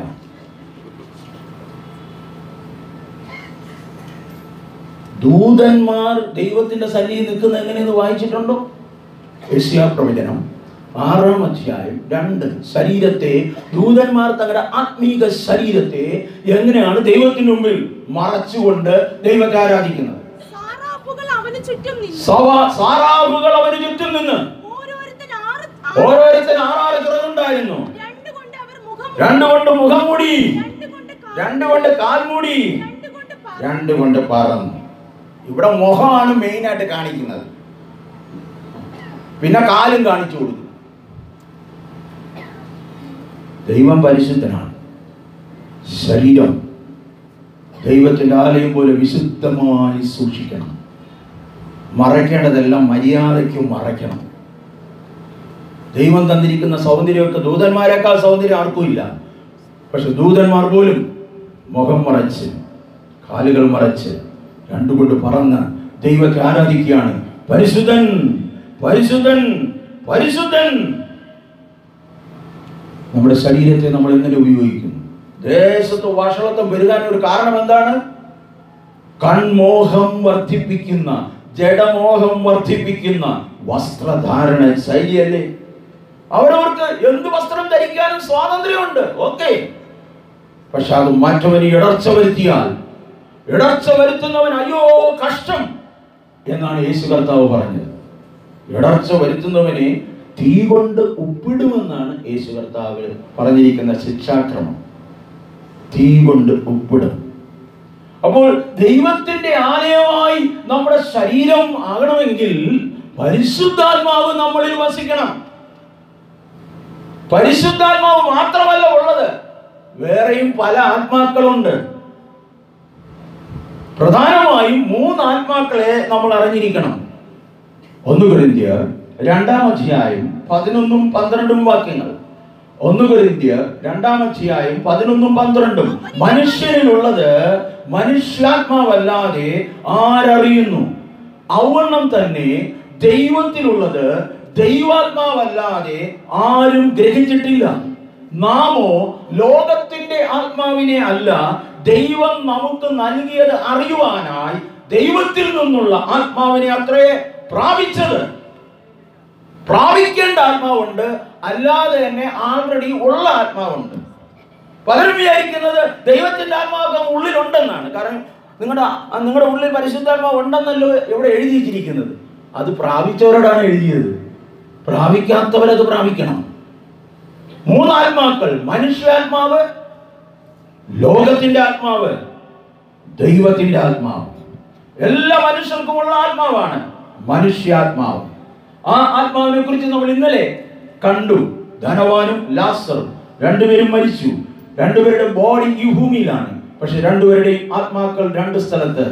ദൂതന്മാർ ദൈവത്തിന്റെ സന്നിധി നിൽക്കുന്ന എങ്ങനെയെന്ന് വായിച്ചിട്ടുണ്ടോ യശ്യാ പ്രവചനം ആറാം അധ്യായം രണ്ട് ശരീരത്തെ ദൂതന്മാർ തങ്ങളുടെ ആത്മീക ശരീരത്തെ എങ്ങനെയാണ് ദൈവത്തിന് മുമ്പിൽ മറച്ചുകൊണ്ട് ദൈവത്തെ ആരാധിക്കുന്നത് സാറാപ്പുകൾ അവന് ചുറ്റും നിന്നു സവ- സാറാവുകൾ അവന് ചുറ്റും നിന്ന് ഓരോരുത്തൻ ആറ് ഓരോരുത്തർ ആറാറ് ചിറകുണ്ടായിരുന്നു രണ്ട് കൊണ്ട് അവർ മുഖം രണ്ടു കൊണ്ട് മുഖം മൂടി രണ്ട് കൊണ്ട് കാൽ രണ്ടു കൊണ്ട് കാൽ മൂടി രണ്ട് കൊണ്ട് പാദം രണ്ടു കൊണ്ട് പറന്നു ഇവിടെ മുഖമാണ് മെയിൻ ആയിട്ട് കാണിക്കുന്നത് പിന്നെ കാലും കാണിച്ചു കൊടുക്കും ദൈവം പരിശുദ്ധനാണ് ശരീരം ദൈവത്തിന്റെ ആലയം പോലെ വിശുദ്ധമായി സൂക്ഷിക്കണം മറയ്ക്കേണ്ടതെല്ലാം മര്യാദയ്ക്ക് മറയ്ക്കണം ദൈവം തന്നിരിക്കുന്ന സൗന്ദര്യമൊക്കെ ദൂതന്മാരെക്കാൾ സൗന്ദര്യം ആർക്കും ഇല്ല പക്ഷെ ദൂതന്മാർ പോലും മുഖം മറച്ച് കാലുകൾ മറച്ച് രണ്ടുകൊണ്ട് പറന്ന് ദൈവത്തെ ആരാധിക്കുകയാണ് പരിശുദ്ധൻ പരിശുദ്ധൻ പരിശുദ്ധൻ നമ്മുടെ ശരീരത്തെ നമ്മൾ എങ്ങനെ ഉപയോഗിക്കുന്നു ദേശത്ത് വഷളത്വം പെരുകാൻ ഒരു കാരണം എന്താണ് കൺമോഹം വർദ്ധിപ്പിക്കുന്ന ജഡമോഹം വർദ്ധിപ്പിക്കുന്ന വസ്ത്രധാരണ ശൈലിയല്ലേ അവരവർക്ക് എന്ത് വസ്ത്രം ധരിക്കാനും സ്വാതന്ത്ര്യമുണ്ട് ഓക്കെ പക്ഷെ അത് മറ്റവന് ഇടർച്ച വരുത്തിയാൽ ഇടർച്ച വരുത്തുന്നവൻ അയ്യോ കഷ്ടം എന്നാണ് യേശു കർത്താവ് പറഞ്ഞത് ഇടർച്ച വരുത്തുന്നവനെ തീ കൊണ്ട് ഉപ്പിടുമെന്നാണ് യേശു കർത്താവ് പറഞ്ഞിരിക്കുന്ന ശിക്ഷാക്രമം തീ കൊണ്ട് ഉപ്പിടും അപ്പോൾ ദൈവത്തിന്റെ ആലയമായി നമ്മുടെ ശരീരം ആകണമെങ്കിൽ പരിശുദ്ധാത്മാവ് നമ്മളിൽ വസിക്കണം പരിശുദ്ധാത്മാവ് മാത്രമല്ല ഉള്ളത് വേറെയും പല ആത്മാക്കളുണ്ട് പ്രധാനമായും മൂന്ന് ആത്മാക്കളെ നമ്മൾ അറിഞ്ഞിരിക്കണം ഒന്ന് കൊരിന്ത്യ രണ്ടാം അധ്യായം പതിനൊന്നും പന്ത്രണ്ടും വാക്യങ്ങൾ ഒന്ന് കൊരിന്ത്യ രണ്ടാം അധ്യായം പതിനൊന്നും പന്ത്രണ്ടും മനുഷ്യനിലുള്ളത് മനുഷ്യാത്മാവല്ലാതെ ആരറിയുന്നു ഔവണ്ണം തന്നെ ദൈവത്തിലുള്ളത് ദൈവാത്മാവല്ലാതെ ആരും ഗ്രഹിച്ചിട്ടില്ല നാമോ ലോകത്തിന്റെ ആത്മാവിനെ അല്ല ദൈവം നമുക്ക് നൽകിയത് അറിയുവാനായി ദൈവത്തിൽ നിന്നുള്ള ആത്മാവിനെ അത്രേ പ്രാപിച്ചത് പ്രാപിക്കേണ്ട ആത്മാവുണ്ട് അല്ലാതെ തന്നെ ആൾറെഡി ഉള്ള ആത്മാവുണ്ട് പലരും വിചാരിക്കുന്നത് ദൈവത്തിന്റെ ആത്മാവ് ഉള്ളിലുണ്ടെന്നാണ് കാരണം നിങ്ങളുടെ നിങ്ങളുടെ ഉള്ളിൽ പരിശുദ്ധാത്മാവ് ഉണ്ടെന്നല്ലോ ഇവിടെ എഴുതി വെച്ചിരിക്കുന്നത് അത് പ്രാപിച്ചവരോടാണ് എഴുതിയത് പ്രാപിക്കാത്തവരത് പ്രാപിക്കണം മൂന്നാത്മാക്കൾ മനുഷ്യാത്മാവ് ലോകത്തിന്റെ ആത്മാവ് ദൈവത്തിന്റെ ആത്മാവ് എല്ലാ മനുഷ്യർക്കുമുള്ള ആത്മാവാണ് മനുഷ്യാത്മാവ് ആ ആത്മാവിനെ കുറിച്ച് നമ്മൾ ഇന്നലെ കണ്ടു ധനവാനും ലാസറും രണ്ടുപേരും മരിച്ചു രണ്ടുപേരുടെ ബോഡി ഈ ഭൂമിയിലാണ് പക്ഷെ രണ്ടുപേരുടെയും ആത്മാക്കൾ രണ്ട് സ്ഥലത്ത്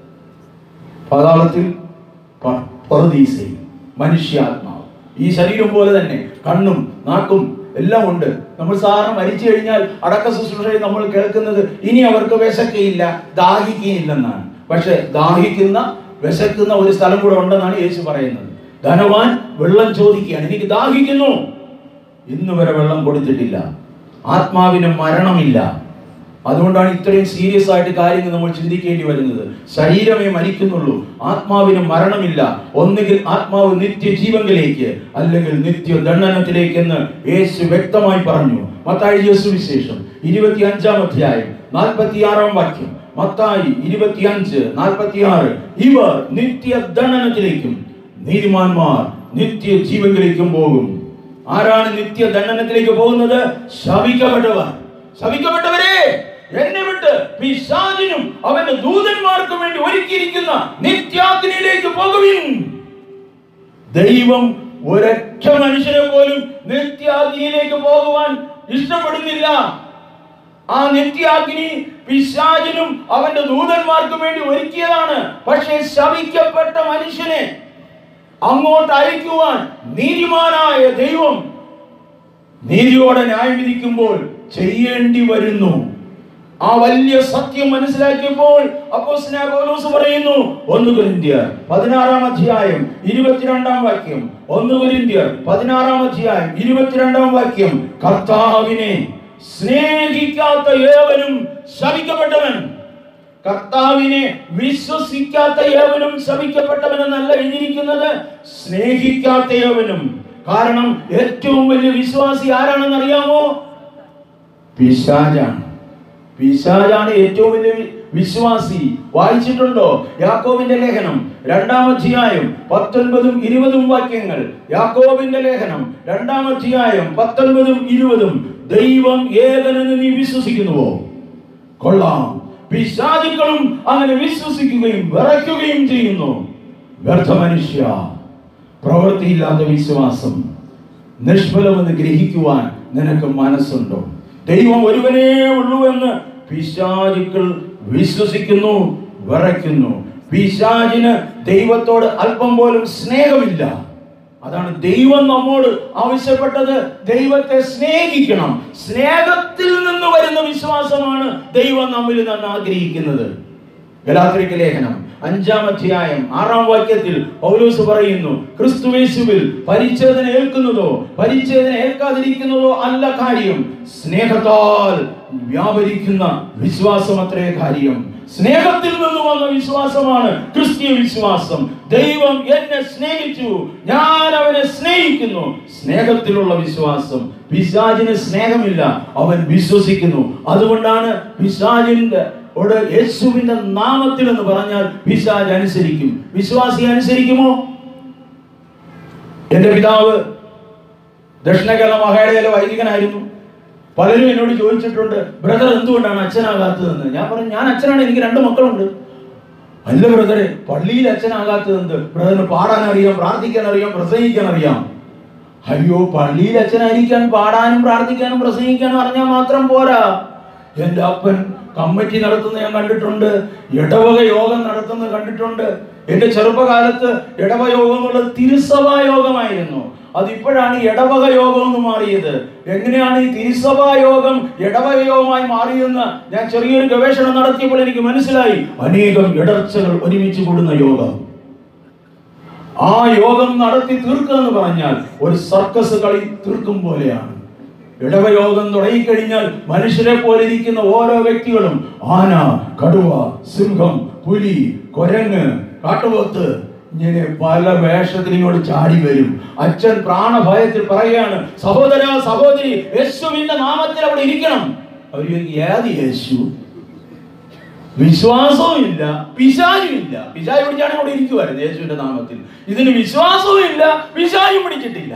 പാതാളത്തിൽ പ- പറുദീസയിൽ മനുഷ്യാത്മാവ് ഈ ശരീരം പോലെ തന്നെ കണ്ണും നാക്കും എല്ലാം ഉണ്ട് നമ്മൾ സാധാരണ മരിച്ചു കഴിഞ്ഞാൽ അടക്ക ശുശ്രൂഷയിൽ നമ്മൾ കേൾക്കുന്നത് ഇനി അവർക്ക് വിശക്കയില്ല ദാഹിക്കുകയില്ലെന്നാണ് പക്ഷെ ദാഹിക്കുന്ന വിശക്കുന്ന ഒരു സ്ഥലം കൂടെ ഉണ്ടെന്നാണ് യേശു പറയുന്നത് ധനവാൻ വെള്ളം ചോദിക്കുകയാണ് എനിക്ക് ദാഹിക്കുന്നു ഇന്ന് വരെ വെള്ളം കൊടുത്തിട്ടില്ല ആത്മാവിന് മരണമില്ല അതുകൊണ്ടാണ് ഇത്രയും സീരിയസ് ആയിട്ട് കാര്യങ്ങൾ നമ്മൾ ചിന്തിക്കേണ്ടി വരുന്നത് ശരീരമേ മരിക്കുന്നുള്ളൂ ആത്മാവിന് മരണമില്ല ഒന്നുകിൽ ആത്മാവ് നിത്യജീവങ്കിലേക്ക് അല്ലെങ്കിൽ നിത്യ ദണ്ഡനത്തിലേക്ക് എന്ന് യേശു വ്യക്തമായി പറഞ്ഞു മത്തായി സുവിശേഷം ഇരുപത്തി അഞ്ചാം അധ്യായം നാൽപ്പത്തി ആറാം വാക്യം മത്തായി ഇരുപത്തിയഞ്ച് നാൽപ്പത്തി ആറ് ഇവർ നിത്യ ദണ്ഡനത്തിലേക്കും നീതിമാന്മാർ നിത്യ ജീവങ്കിലേക്കും പോകും ആരാണ് നിത്യ ദണ്ഡനത്തിലേക്ക് പോകുന്നത് ശപിക്കപ്പെട്ടവർ ശപിക്കപ്പെട്ടവരെ എന്നെ വിട്ട് പിശാചിനും അവന്റെ ദൂതന്മാർക്കും വേണ്ടി ഒരുക്കിയിരിക്കുന്ന നിത്യാഗ്നിയിലേക്ക് പോകുവിൻ ദൈവം ഒരൊറ്റ മനുഷ്യനെ പോലും നിത്യാഗ്നിയിലേക്ക് പോകുവാൻ ഇഷ്ടപ്പെടുന്നില്ല ആ നിത്യാഗ്നി പിശാചിനും അവന്റെ ദൂതന്മാർക്കും വേണ്ടി ഒരുക്കിയതാണ് പക്ഷേ ശപിക്കപ്പെട്ട മനുഷ്യനെ അങ്ങോട്ട് അയക്കുവാൻ നീതിമാനായ ദൈവം നീതിയോടെ ന്യായം വിധിക്കുമ്പോൾ ചെയ്യേണ്ടി വരുന്നു ആ വലിയ സത്യം മനസ്സിലാക്കിയപ്പോൾ അപ്പോസ്തലനായ പൗലോസ് പറയുന്നു ഒന്ന് കൊരിന്ത്യർ പതിനാറാം അധ്യായം ഇരുപത്തിരണ്ടാം വാക്യം ഒന്ന് കൊരിന്ത്യർ പതിനാറാം അധ്യായം ഇരുപത്തിരണ്ടാം വാക്യം കർത്താവിനെ സ്നേഹിക്കാത്ത ഏവനും ശപിക്കപ്പെട്ടവൻ കർത്താവിനെ വിശ്വസിക്കാത്ത ഏവനും ശപിക്കപ്പെട്ടവനെന്നല്ല എഴുതിയിരിക്കുന്നത് സ്നേഹിക്കാത്ത ഏവനും കാരണം ഏറ്റവും വലിയ വിശ്വാസി ആരാണെന്ന് അറിയാമോ പിശാചാണ് പിശാചാണ് ഏറ്റവും വലിയ വി- വിശ്വാസി വായിച്ചിട്ടുണ്ടോ യാക്കോബിന്റെ ലേഖനം രണ്ടാം അധ്യായം പത്തൊൻപതും ഇരുപതും വാക്യങ്ങൾ യാക്കോബിന്റെ ലേഖനം രണ്ടാം അധ്യായം പത്തൊൻപതും ഇരുപതും ദൈവം ഏകനെന്ന് നീ വിശ്വസിക്കുന്നുവോ കൊള്ളാം പിശാചുക്കളും അങ്ങനെ വിശ്വസിക്കുകയും വിറയ്ക്കുകയും ചെയ്യുന്നു വ്യർത്ഥ മനുഷ്യ പ്രവൃത്തിയില്ലാത്ത വിശ്വാസം നിഷ്ഫലമെന്ന് ഗ്രഹിക്കുവാൻ നിനക്ക് മനസ്സുണ്ടോ ദൈവം ഒരുവനേ ഉള്ളൂ എന്ന് പിശാചുക്കൾ വിശ്വസിക്കുന്നു വിറയ്ക്കുന്നു പിശാചിന് ദൈവത്തോട് അല്പം പോലും സ്നേഹമില്ല അതാണ് ദൈവം നമ്മോട് ആവശ്യപ്പെട്ടത് ദൈവത്തെ സ്നേഹിക്കണം സ്നേഹത്തിൽ നിന്ന് വരുന്ന വിശ്വാസമാണ് ദൈവം നമ്മിൽ നിന്ന് ആഗ്രഹിക്കുന്നത് ഗലാത്രിക ലേഖനം അഞ്ചാം അധ്യായം ആറാം വാക്യത്തിൽ പൗലോസ് പറയുന്നു ക്രിസ്തുവേശുവിൽ പരിച്ഛേദന ഏൽക്കുന്നതോ പരിച്ഛേദന ഏൽക്കാതിരിക്കുന്നതോ അല്ല കാര്യം സ്നേഹത്താൽ വ്യാപരിക്കുന്ന വിശ്വാസം അത്രേ കാര്യം സ്നേഹത്തിൽ നിന്ന് വന്ന വിശ്വാസമാണ് ക്രിസ്തീയ വിശ്വാസം ദൈവം എന്നെ സ്നേഹിച്ചു ഞാൻ അവനെ സ്നേഹിക്കുന്നു സ്നേഹത്തിലുള്ള വിശ്വാസം പിശാചിന് സ്നേഹമില്ല അവൻ വിശ്വസിക്കുന്നു അതുകൊണ്ടാണ് പിശാചിന്റെ ഓട് യേശുവിന്റെ നാമത്തിൽ എന്ന് പറഞ്ഞാൽ പിശാജ് അനുസരിക്കും വിശ്വാസി അനുസരിക്കുമോ എന്റെ പിതാവ് ദക്ഷിണ കേരള മഹാടയിലെ വൈദികനായിരുന്നു പലരും എന്നോട് ചോദിച്ചിട്ടുണ്ട് ബ്രദർ എന്തുകൊണ്ടാണ് അച്ഛനാകാത്തതെന്ന് ഞാൻ പറഞ്ഞു ഞാൻ അച്ഛനാണ് എനിക്ക് രണ്ട് മക്കളുണ്ട് അല്ല ബ്രദറെ പള്ളിയിൽ അച്ഛനാകാത്തതെന്ത് ബ്രദറിന് പാടാൻ അറിയാം പ്രാർത്ഥിക്കാൻ അറിയാം പ്രസംഗിക്കാൻ അറിയാം അയ്യോ പള്ളിയിൽ അച്ഛനായിരിക്കാൻ പാടാനും പ്രാർത്ഥിക്കാനും പ്രസംഗിക്കാനും അറിഞ്ഞാൽ മാത്രം പോരാ എൻ്റെ അപ്പൻ കമ്മിറ്റി നടത്തുന്ന ഞാൻ കണ്ടിട്ടുണ്ട് ഇടവക യോഗം നടത്തുന്നത് കണ്ടിട്ടുണ്ട് എൻ്റെ ചെറുപ്പകാലത്ത് ഇടവ യോഗം എന്നുള്ളത് തിരുസഭാ യോഗമായിരുന്നു അതിപ്പോഴാണ് ഇടവക യോഗം എന്ന് മാറിയത് എങ്ങനെയാണ് ഈ തിരുസഭാ യോഗം ഇടവക യോഗമായി മാറിയെന്ന് ഞാൻ ചെറിയൊരു ഗവേഷണം നടത്തിയപ്പോൾ എനിക്ക് മനസ്സിലായി അനേകം ഇടർച്ചകൾ ഒരുമിച്ച് കൂടുന്ന യോഗം ആ യോഗം നടത്തി തീർക്കുക എന്ന് പറഞ്ഞാൽ ഒരു സർക്കസ് കളി തീർക്കും പോലെയാണ് ഇടവയോഗം തുടങ്ങിക്കഴിഞ്ഞാൽ മനുഷ്യരെ പോലെ ഇരിക്കുന്ന ഓരോ വ്യക്തികളും ആന കടുവ സിംഹം പുലി കൊരങ്ങ് കാട്ടുപോത്ത് ഇങ്ങനെ പല വേഷത്തിൽ ഇങ്ങോട്ട് ചാടി വരും അച്ഛൻ പ്രാണഭയത്തിൽ പറയുകയാണ് സഹോദര സഹോദരി യേശുവിന്റെ നാമത്തിൽ അവിടെ ഇരിക്കണം അവർ ചോദിക്കും, ഏത് യേശു വിശ്വാസവും ഇല്ല പിശാചും ഇല്ല പിശാച് പിടിച്ചാണ് അവിടെ ഇരിക്കുമായിരുന്നു യേശുവിന്റെ നാമത്തിൽ ഇതിന് വിശ്വാസവും ഇല്ല പിശാചും പിടിച്ചിട്ടില്ല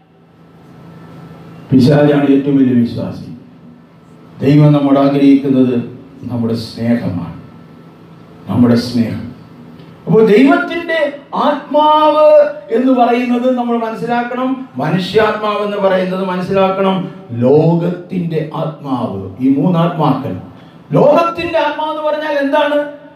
പിശാചാണ് ഏറ്റവും വലിയ വിശ്വാസി ദൈവം നമ്മോട് ആഗ്രഹിക്കുന്നത് നമ്മുടെ സ്നേഹമാണ് നമ്മുടെ സ്നേഹം അപ്പോൾ ദൈവത്തിന്റെ ആത്മാവ് എന്ന് പറയുന്നത് നമ്മൾ മനസ്സിലാക്കണം മനുഷ്യാത്മാവ് എന്ന് പറയുന്നത് മനസ്സിലാക്കണം ലോകത്തിന്റെ ആത്മാവ് ഈ മൂന്നാത്മാക്കൾ ലോകത്തിന്റെ ആത്മാവ് എന്ന് പറഞ്ഞാൽ എന്താണ്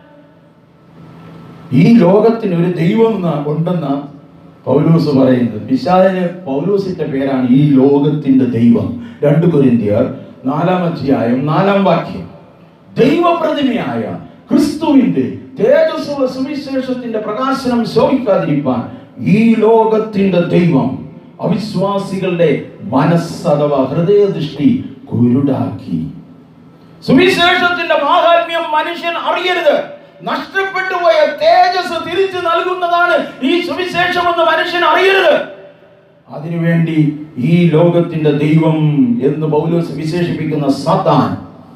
ഈ ലോകത്തിന് ഒരു ദൈവം ന- ഉണ്ടെന്ന പൗലൂസ് പറയുന്നത് പിശാദിന് പൗലൂസിന്റെ പേരാണ് ഈ ലോകത്തിന്റെ ദൈവം രണ്ട് കൊരിന്തിയർ നാലാം അധ്യായം നാലാം വാക്യം ദൈവപ്രതിമയായ ക്രിസ്തുവിന്റെ തേജസ്സുള്ള സുവിശേഷത്തിന്റെ പ്രകാശനം ശോഭിക്കാതിരിപ്പാൻ ഈ ലോകത്തിന്റെ ദൈവം അവിശ്വാസികളുടെ മനസ്സ് അഥവാ ഹൃദയദൃഷ്ടി കുരുടാക്കി സുവിശേഷത്തിന്റെ മാഹാത്മ്യം മനുഷ്യൻ അറിയരുത് നഷ്ടപ്പെട്ടു പോയ തേജസ് തിരിച്ചു നൽകുന്നതാണ് ഈ സുവിശേഷം എന്ന് മനുഷ്യൻ അറിയരുത് അതിനുവേണ്ടി ഈ ലോകത്തിന്റെ ദൈവം എന്ന് പൗലോസ് വിശേഷിപ്പിക്കുന്ന സാത്താൻ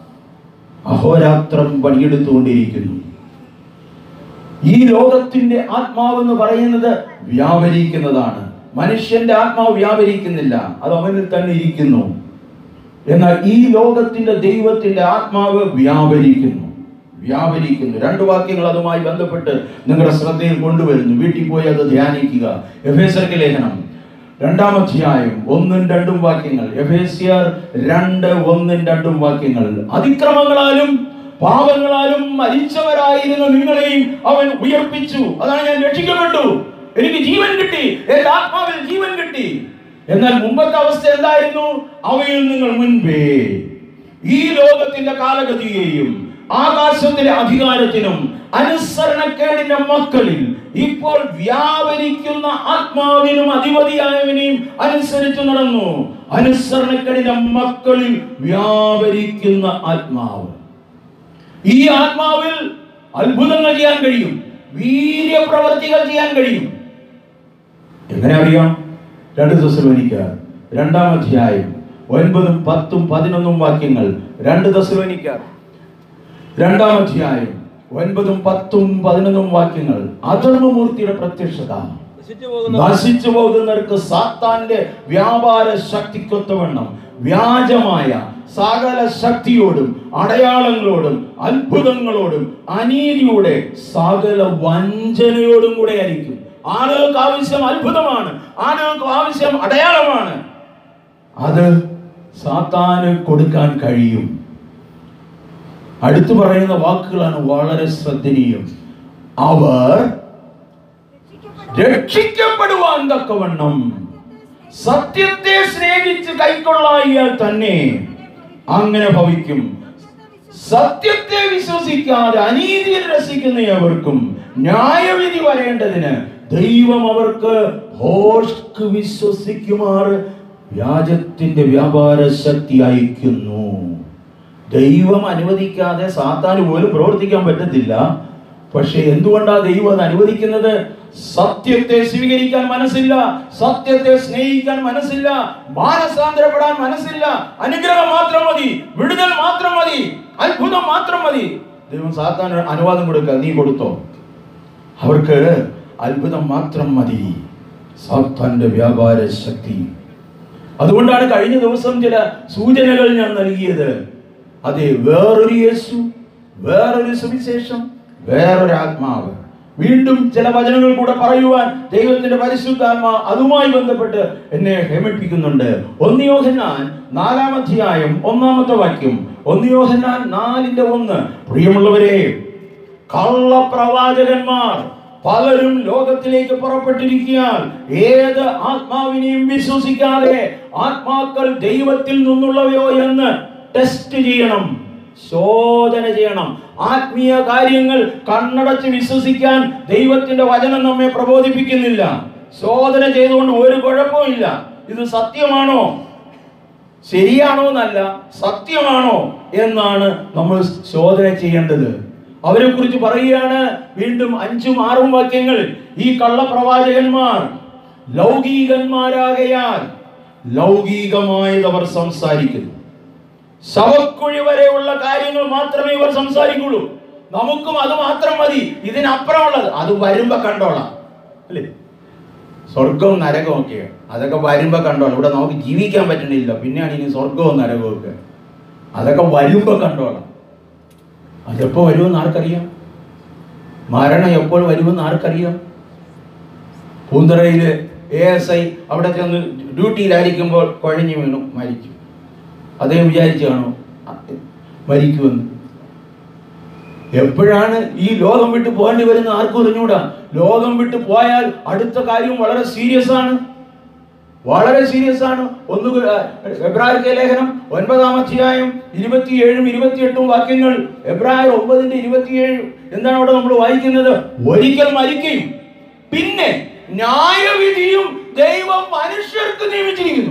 അഹോരാത്രം പണിയെടുത്തുകൊണ്ടിരിക്കുന്നു ഈ ലോകത്തിന്റെ ആത്മാവ് എന്ന് പറയുന്നത് വ്യാപരിക്കുന്നതാണ് മനുഷ്യന്റെ ആത്മാവ് വ്യാപരിക്കുന്നില്ല അത് അവനിൽ തന്നെ ഇരിക്കുന്നു എന്നാൽ ഈ ലോകത്തിന്റെ ദൈവത്തിന്റെ ആത്മാവ് വ്യാപരിക്കുന്നു വ്യാപരിക്കുന്നു രണ്ട് വാക്യങ്ങൾ അതുമായി ബന്ധപ്പെട്ട് നിങ്ങളുടെ ശ്രദ്ധയിൽ കൊണ്ടുവരുന്നു വീട്ടിൽ പോയി അത് ധ്യാനിക്കുക എഫേസർക്ക് ലേഖനം രണ്ടാം അധ്യായം ഒന്നും രണ്ടും വാക്യങ്ങൾ എഫേസ്യർ രണ്ട് ഒന്നും രണ്ടും വാക്യങ്ങൾ അതിക്രമങ്ങളാലും പാപങ്ങളാലും മരിച്ചവരായിരുന്ന നിങ്ങളെയും അവൻ ഉയർപ്പിച്ചു അതാണ് ഞാൻ രക്ഷിക്കപ്പെട്ടു എനിക്ക് ജീവൻ കിട്ടി എന്റെ ആത്മാവിൽ ജീവൻ കിട്ടി എന്നാൽ മുമ്പത്തെ അവസ്ഥ എന്തായിരുന്നു അവയിൽ നിങ്ങൾ മുൻപേ ഈ ലോകത്തിന്റെ കാലഗതിയെയും ആകാശത്തിലെ അധികാരത്തിനും അനുസരണക്കേടിന്റെ മക്കളിൽ ഇപ്പോൾ വ്യാപരിക്കുന്ന ആത്മാവിനും അധിപതിയായവനെയും അനുസരിച്ച് നടന്നു അനുസരണക്കേടിന്റെ മക്കളിൽ വ്യാപരിക്കുന്ന ആത്മാവ് ഈ ആത്മാവിൽ അത്ഭുതങ്ങൾ ചെയ്യാൻ കഴിയും വീര്യപ്രവർത്തികൾ ചെയ്യാൻ കഴിയും എങ്ങനെ അറിയാം രണ്ട് ദശലോനിക്കാർ രണ്ടാം അധ്യായം ഒൻപതും പത്തും പതിനൊന്നും വാക്യങ്ങൾ രണ്ട് ദശലോനിക്കാർ രണ്ടാം അധ്യായം ഒൻപതും പത്തും പതിനൊന്നും വാക്യങ്ങൾ അധർമ്മമൂർത്തിയുടെ പ്രത്യക്ഷത നശിച്ചു പോകുന്ന നശിച്ചു പോകുന്നവർക്ക് സാത്താന്റെ വ്യാപാര ശക്തിക്കൊത്തവണ്ണം വ്യാജമായ സകല ശക്തിയോടും അടയാളങ്ങളോടും അത്ഭുതങ്ങളോടും അനീതിയുടെ സകല വഞ്ചനയോടും കൂടെ ആയിരിക്കും ആളുകൾക്ക് ആവശ്യം അത്ഭുതമാണ് ആളുകൾക്ക് ആവശ്യം അടയാളമാണ് അത് സാത്താന് കൊടുക്കാൻ കഴിയും അടുത്തു പറയുന്ന വാക്കുകളാണ് വളരെ ശ്രദ്ധനീയം അവർ രക്ഷിക്കപ്പെടുവാൻ തക്കവണ്ണം സത്യത്തെ സ്നേഹിച്ച് കൈക്കൊള്ളായിയാൽ തന്നെ അങ്ങനെ ഭവിക്കും സത്യത്തെ വിശ്വസിക്കാതെ അനീതിയിൽ രസിക്കുന്ന അവർക്കും ന്യായവിധി വരേണ്ടതിന് ദൈവം അവർക്ക് ഹോഷ്ക്ക് വിശ്വസിക്കുമാർ വ്യാജത്തിന്റെ വ്യാപാര ശക്തി അയക്കുന്നു ദൈവം അനുവദിക്കാതെ സാത്താന് പോലും പ്രവർത്തിക്കാൻ പറ്റത്തില്ല പക്ഷെ എന്തുകൊണ്ടാ ദൈവം അത് അനുവദിക്കുന്നത് സത്യത്തെ സ്വീകരിക്കാൻ മനസ്സില്ല സത്യത്തെ സ്നേഹിക്കാൻ മനസ്സില്ല മാനസാന്തരപ്പെടാൻ മനസ്സില്ല അനുഗ്രഹം മാത്രം മതി വിടുതൽ മാത്രം മതി അത്ഭുതം മാത്രം മതി ദൈവം സാത്താൻ അനുവാദം കൊടുക്കുക നീ കൊടുത്തോ അവർക്ക് അത്ഭുതം മാത്രം മതി സാത്താന്റെ വ്യാപാര ശക്തി അതുകൊണ്ടാണ് കഴിഞ്ഞ ദിവസം ചില സൂചനകൾ ഞാൻ നൽകിയത് അതെ വേറൊരു യേശു വേറൊരു സുവിശേഷം വേറൊരു ആത്മാവ് വീണ്ടും ചില വചനങ്ങൾ കൂടെ പറയുവാൻ ദൈവത്തിന്റെ പരിശുദ്ധാത്മാ അതുമായി ബന്ധപ്പെട്ട് എന്നെ ഹേമിപ്പിക്കുന്നുണ്ട് ഒന്നിയോഹന്നാൻ നാലാം അധ്യായം ഒന്നാമത്തെ വാക്യം ഒന്നിയോഹന്നാൻ നാലിന്റെ ഒന്ന് പ്രിയമുള്ളവരെ കള്ളപ്രവാചകന്മാർ പലരും ലോകത്തിലേക്ക് പുറപ്പെട്ടിരിക്കാൻ ഏത് ആത്മാവിനെയും വിശ്വസിക്കാതെ ആത്മാക്കൾ ദൈവത്തിൽ നിന്നുള്ളവയോ എന്ന് ടെസ്റ്റ് ചെയ്യണം ശോധന ചെയ്യണം ആത്മീയ കാര്യങ്ങൾ കണ്ണടച്ച് വിശ്വസിക്കാൻ ദൈവത്തിന്റെ വചനം നമ്മെ പ്രബോധിപ്പിക്കുന്നില്ല ശോധന ചെയ്തുകൊണ്ട് ഒരു കുഴപ്പമില്ല ഇത് സത്യമാണോ ശരിയാണോ എന്നല്ല സത്യമാണോ എന്നാണ് നമ്മൾ ശോധന ചെയ്യേണ്ടത് അവരെ കുറിച്ച് പറയുകയാണ് വീണ്ടും അഞ്ചും ആറും വാക്യങ്ങൾ ഈ കള്ളപ്രവാചകന്മാർ ലൗകികന്മാരാകയാൽ ലൗകികമായത് അവർ സംസാരിക്കുന്നു ശവക്കുഴി വരെയുള്ള കാര്യങ്ങൾ മാത്രമേ ഇവർ സംസാരിക്കുള്ളൂ നമുക്കും അത് മാത്രം മതി ഇതിനപ്പുറമുള്ളത് അത് വരുമ്പോ കണ്ടോളാം അല്ലേ സ്വർഗവും നരകവും ഒക്കെ അതൊക്കെ വരുമ്പോ കണ്ടോളാം ഇവിടെ നമുക്ക് ജീവിക്കാൻ പറ്റണില്ല പിന്നെയാണ് ഇനി സ്വർഗവും നരകവും ഒക്കെ അതൊക്കെ വരുമ്പോ കണ്ടോളാം അതെപ്പോ വരുമെന്ന് ആർക്കറിയാം മരണം എപ്പോൾ വരുമെന്ന് ആർക്കറിയാം പൂന്തറയില് എ എസ് ഐ അവിടെ ചെന്ന് ഡ്യൂട്ടിയിലായിരിക്കുമ്പോൾ കുഴഞ്ഞു വീണു മരിച്ചു അദ്ദേഹം വിചാരിച്ചു കാണോ മരിക്കുമെന്ന് എപ്പോഴാണ് ഈ ലോകം വിട്ട് പോകേണ്ടി വരുന്ന ആർക്കും അറിഞ്ഞൂടാ ലോകം വിട്ട് പോയാൽ അടുത്ത കാര്യം വളരെ സീരിയസ് ആണ് വളരെ സീരിയസ് ആണ് ഒന്ന് എബ്രാഹിം ലേഖനം ഒൻപതാം അധ്യായം ഇരുപത്തിയേഴും ഇരുപത്തിയെട്ടും വാക്യങ്ങൾ എബ്രാഹിം ഒമ്പതിന്റെ ഇരുപത്തിയേഴ് എന്താണ് അവിടെ നമ്മൾ വായിക്കുന്നത് ഒരിക്കൽ മരിക്കുകയും പിന്നെ ന്യായവിധിയും ദൈവം മനുഷ്യർക്ക് നിയമിച്ചിരിക്കുന്നു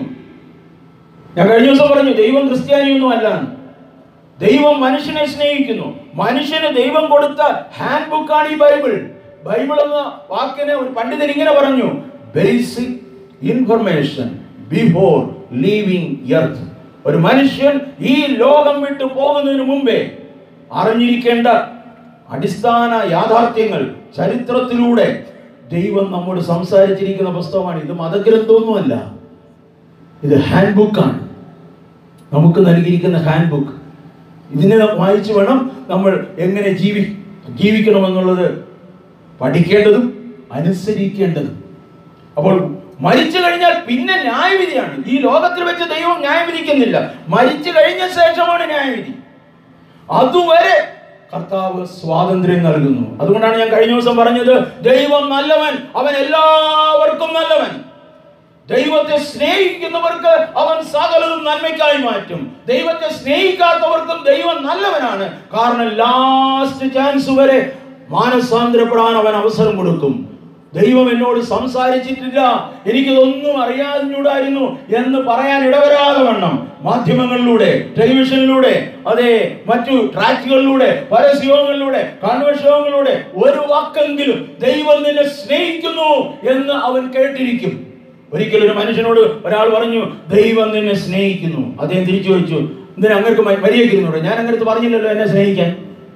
ഞാൻ കഴിഞ്ഞ ദിവസം പറഞ്ഞു ദൈവം ക്രിസ്ത്യാനിയൊന്നും അല്ലാന്ന് ദൈവം മനുഷ്യനെ സ്നേഹിക്കുന്നു മനുഷ്യന് ദൈവം കൊടുത്ത ഹാൻഡ് ബുക്കാണ് ഈ ബൈബിൾ ബൈബിൾ എന്ന വാക്കിനെ ഒരു പണ്ഡിതൻ ഇങ്ങനെ പറഞ്ഞു basic information before leaving earth ഒരു മനുഷ്യൻ ഈ ലോകം വിട്ടു പോകുന്നതിന് മുമ്പേ അറിഞ്ഞിരിക്കേണ്ട അടിസ്ഥാന യാഥാർത്ഥ്യങ്ങൾ ചരിത്രത്തിലൂടെ ദൈവം നമ്മോട് സംസാരിച്ചിരിക്കുന്ന പുസ്തകമാണ് ഇത് മതഗ്രന്ഥമൊന്നുമല്ല ഇത് ഹാൻഡ് ബുക്കാണ് നമുക്ക് നൽകിയിരിക്കുന്ന ഹാൻഡ് ബുക്ക് ഇതിനെ വായിച്ചു വേണം നമ്മൾ എങ്ങനെ ജീവി ജീവിക്കണമെന്നുള്ളത് പഠിക്കേണ്ടതും അനുസരിക്കേണ്ടതും അപ്പോൾ മരിച്ചു കഴിഞ്ഞാൽ പിന്നെ ന്യായവിധിയാണ് ഈ ലോകത്തിൽ വെച്ച് ദൈവം ന്യായം വിധിക്കുന്നില്ല മരിച്ചു കഴിഞ്ഞ ശേഷമാണ് ന്യായവിധി അതുവരെ കർത്താവ് സ്വാതന്ത്ര്യം നൽകുന്നു അതുകൊണ്ടാണ് ഞാൻ കഴിഞ്ഞ ദിവസം പറഞ്ഞത് ദൈവം നല്ലവൻ അവൻ എല്ലാവർക്കും നല്ലവൻ ദൈവത്തെ സ്നേഹിക്കുന്നവർക്ക് അവൻ സകലതും നന്മയ്ക്കായി മാറ്റും ദൈവത്തെ സ്നേഹിക്കാത്തവർക്കും ദൈവം നല്ലവനാണ് കാരണം ലാസ്റ്റ് ചാൻസ് വരെ മാനസാന്തരപ്പെടാൻ അവൻ അവസരം കൊടുക്കും ദൈവം എന്നോട് സംസാരിച്ചിട്ടില്ല എനിക്കിതൊന്നും അറിയാതിഞ്ഞൂടായിരുന്നു എന്ന് പറയാൻ ഇടവരാതെ വണ്ണം മാധ്യമങ്ങളിലൂടെ ടെലിവിഷനിലൂടെ അതെ മറ്റു ട്രാക്കുകളിലൂടെ പരസ്യങ്ങളിലൂടെ കൺവെൻഷനുകളിലൂടെ ഒരു വാക്കെങ്കിലും ദൈവം നിന്നെ സ്നേഹിക്കുന്നു എന്ന് അവൻ കേട്ടിരിക്കും ഒരിക്കലും ഒരു മനുഷ്യനോട് ഒരാൾ പറഞ്ഞു ദൈവം നിന്നെ സ്നേഹിക്കുന്നു അദ്ദേഹം തിരിച്ചു ചോദിച്ചു എന്തിനാ അങ്ങർക്ക് മര്യാദയ്ക്കുന്നുണ്ടോ ഞാൻ അങ്ങനത്ത് പറഞ്ഞില്ലല്ലോ എന്നെ സ്നേഹിക്കാൻ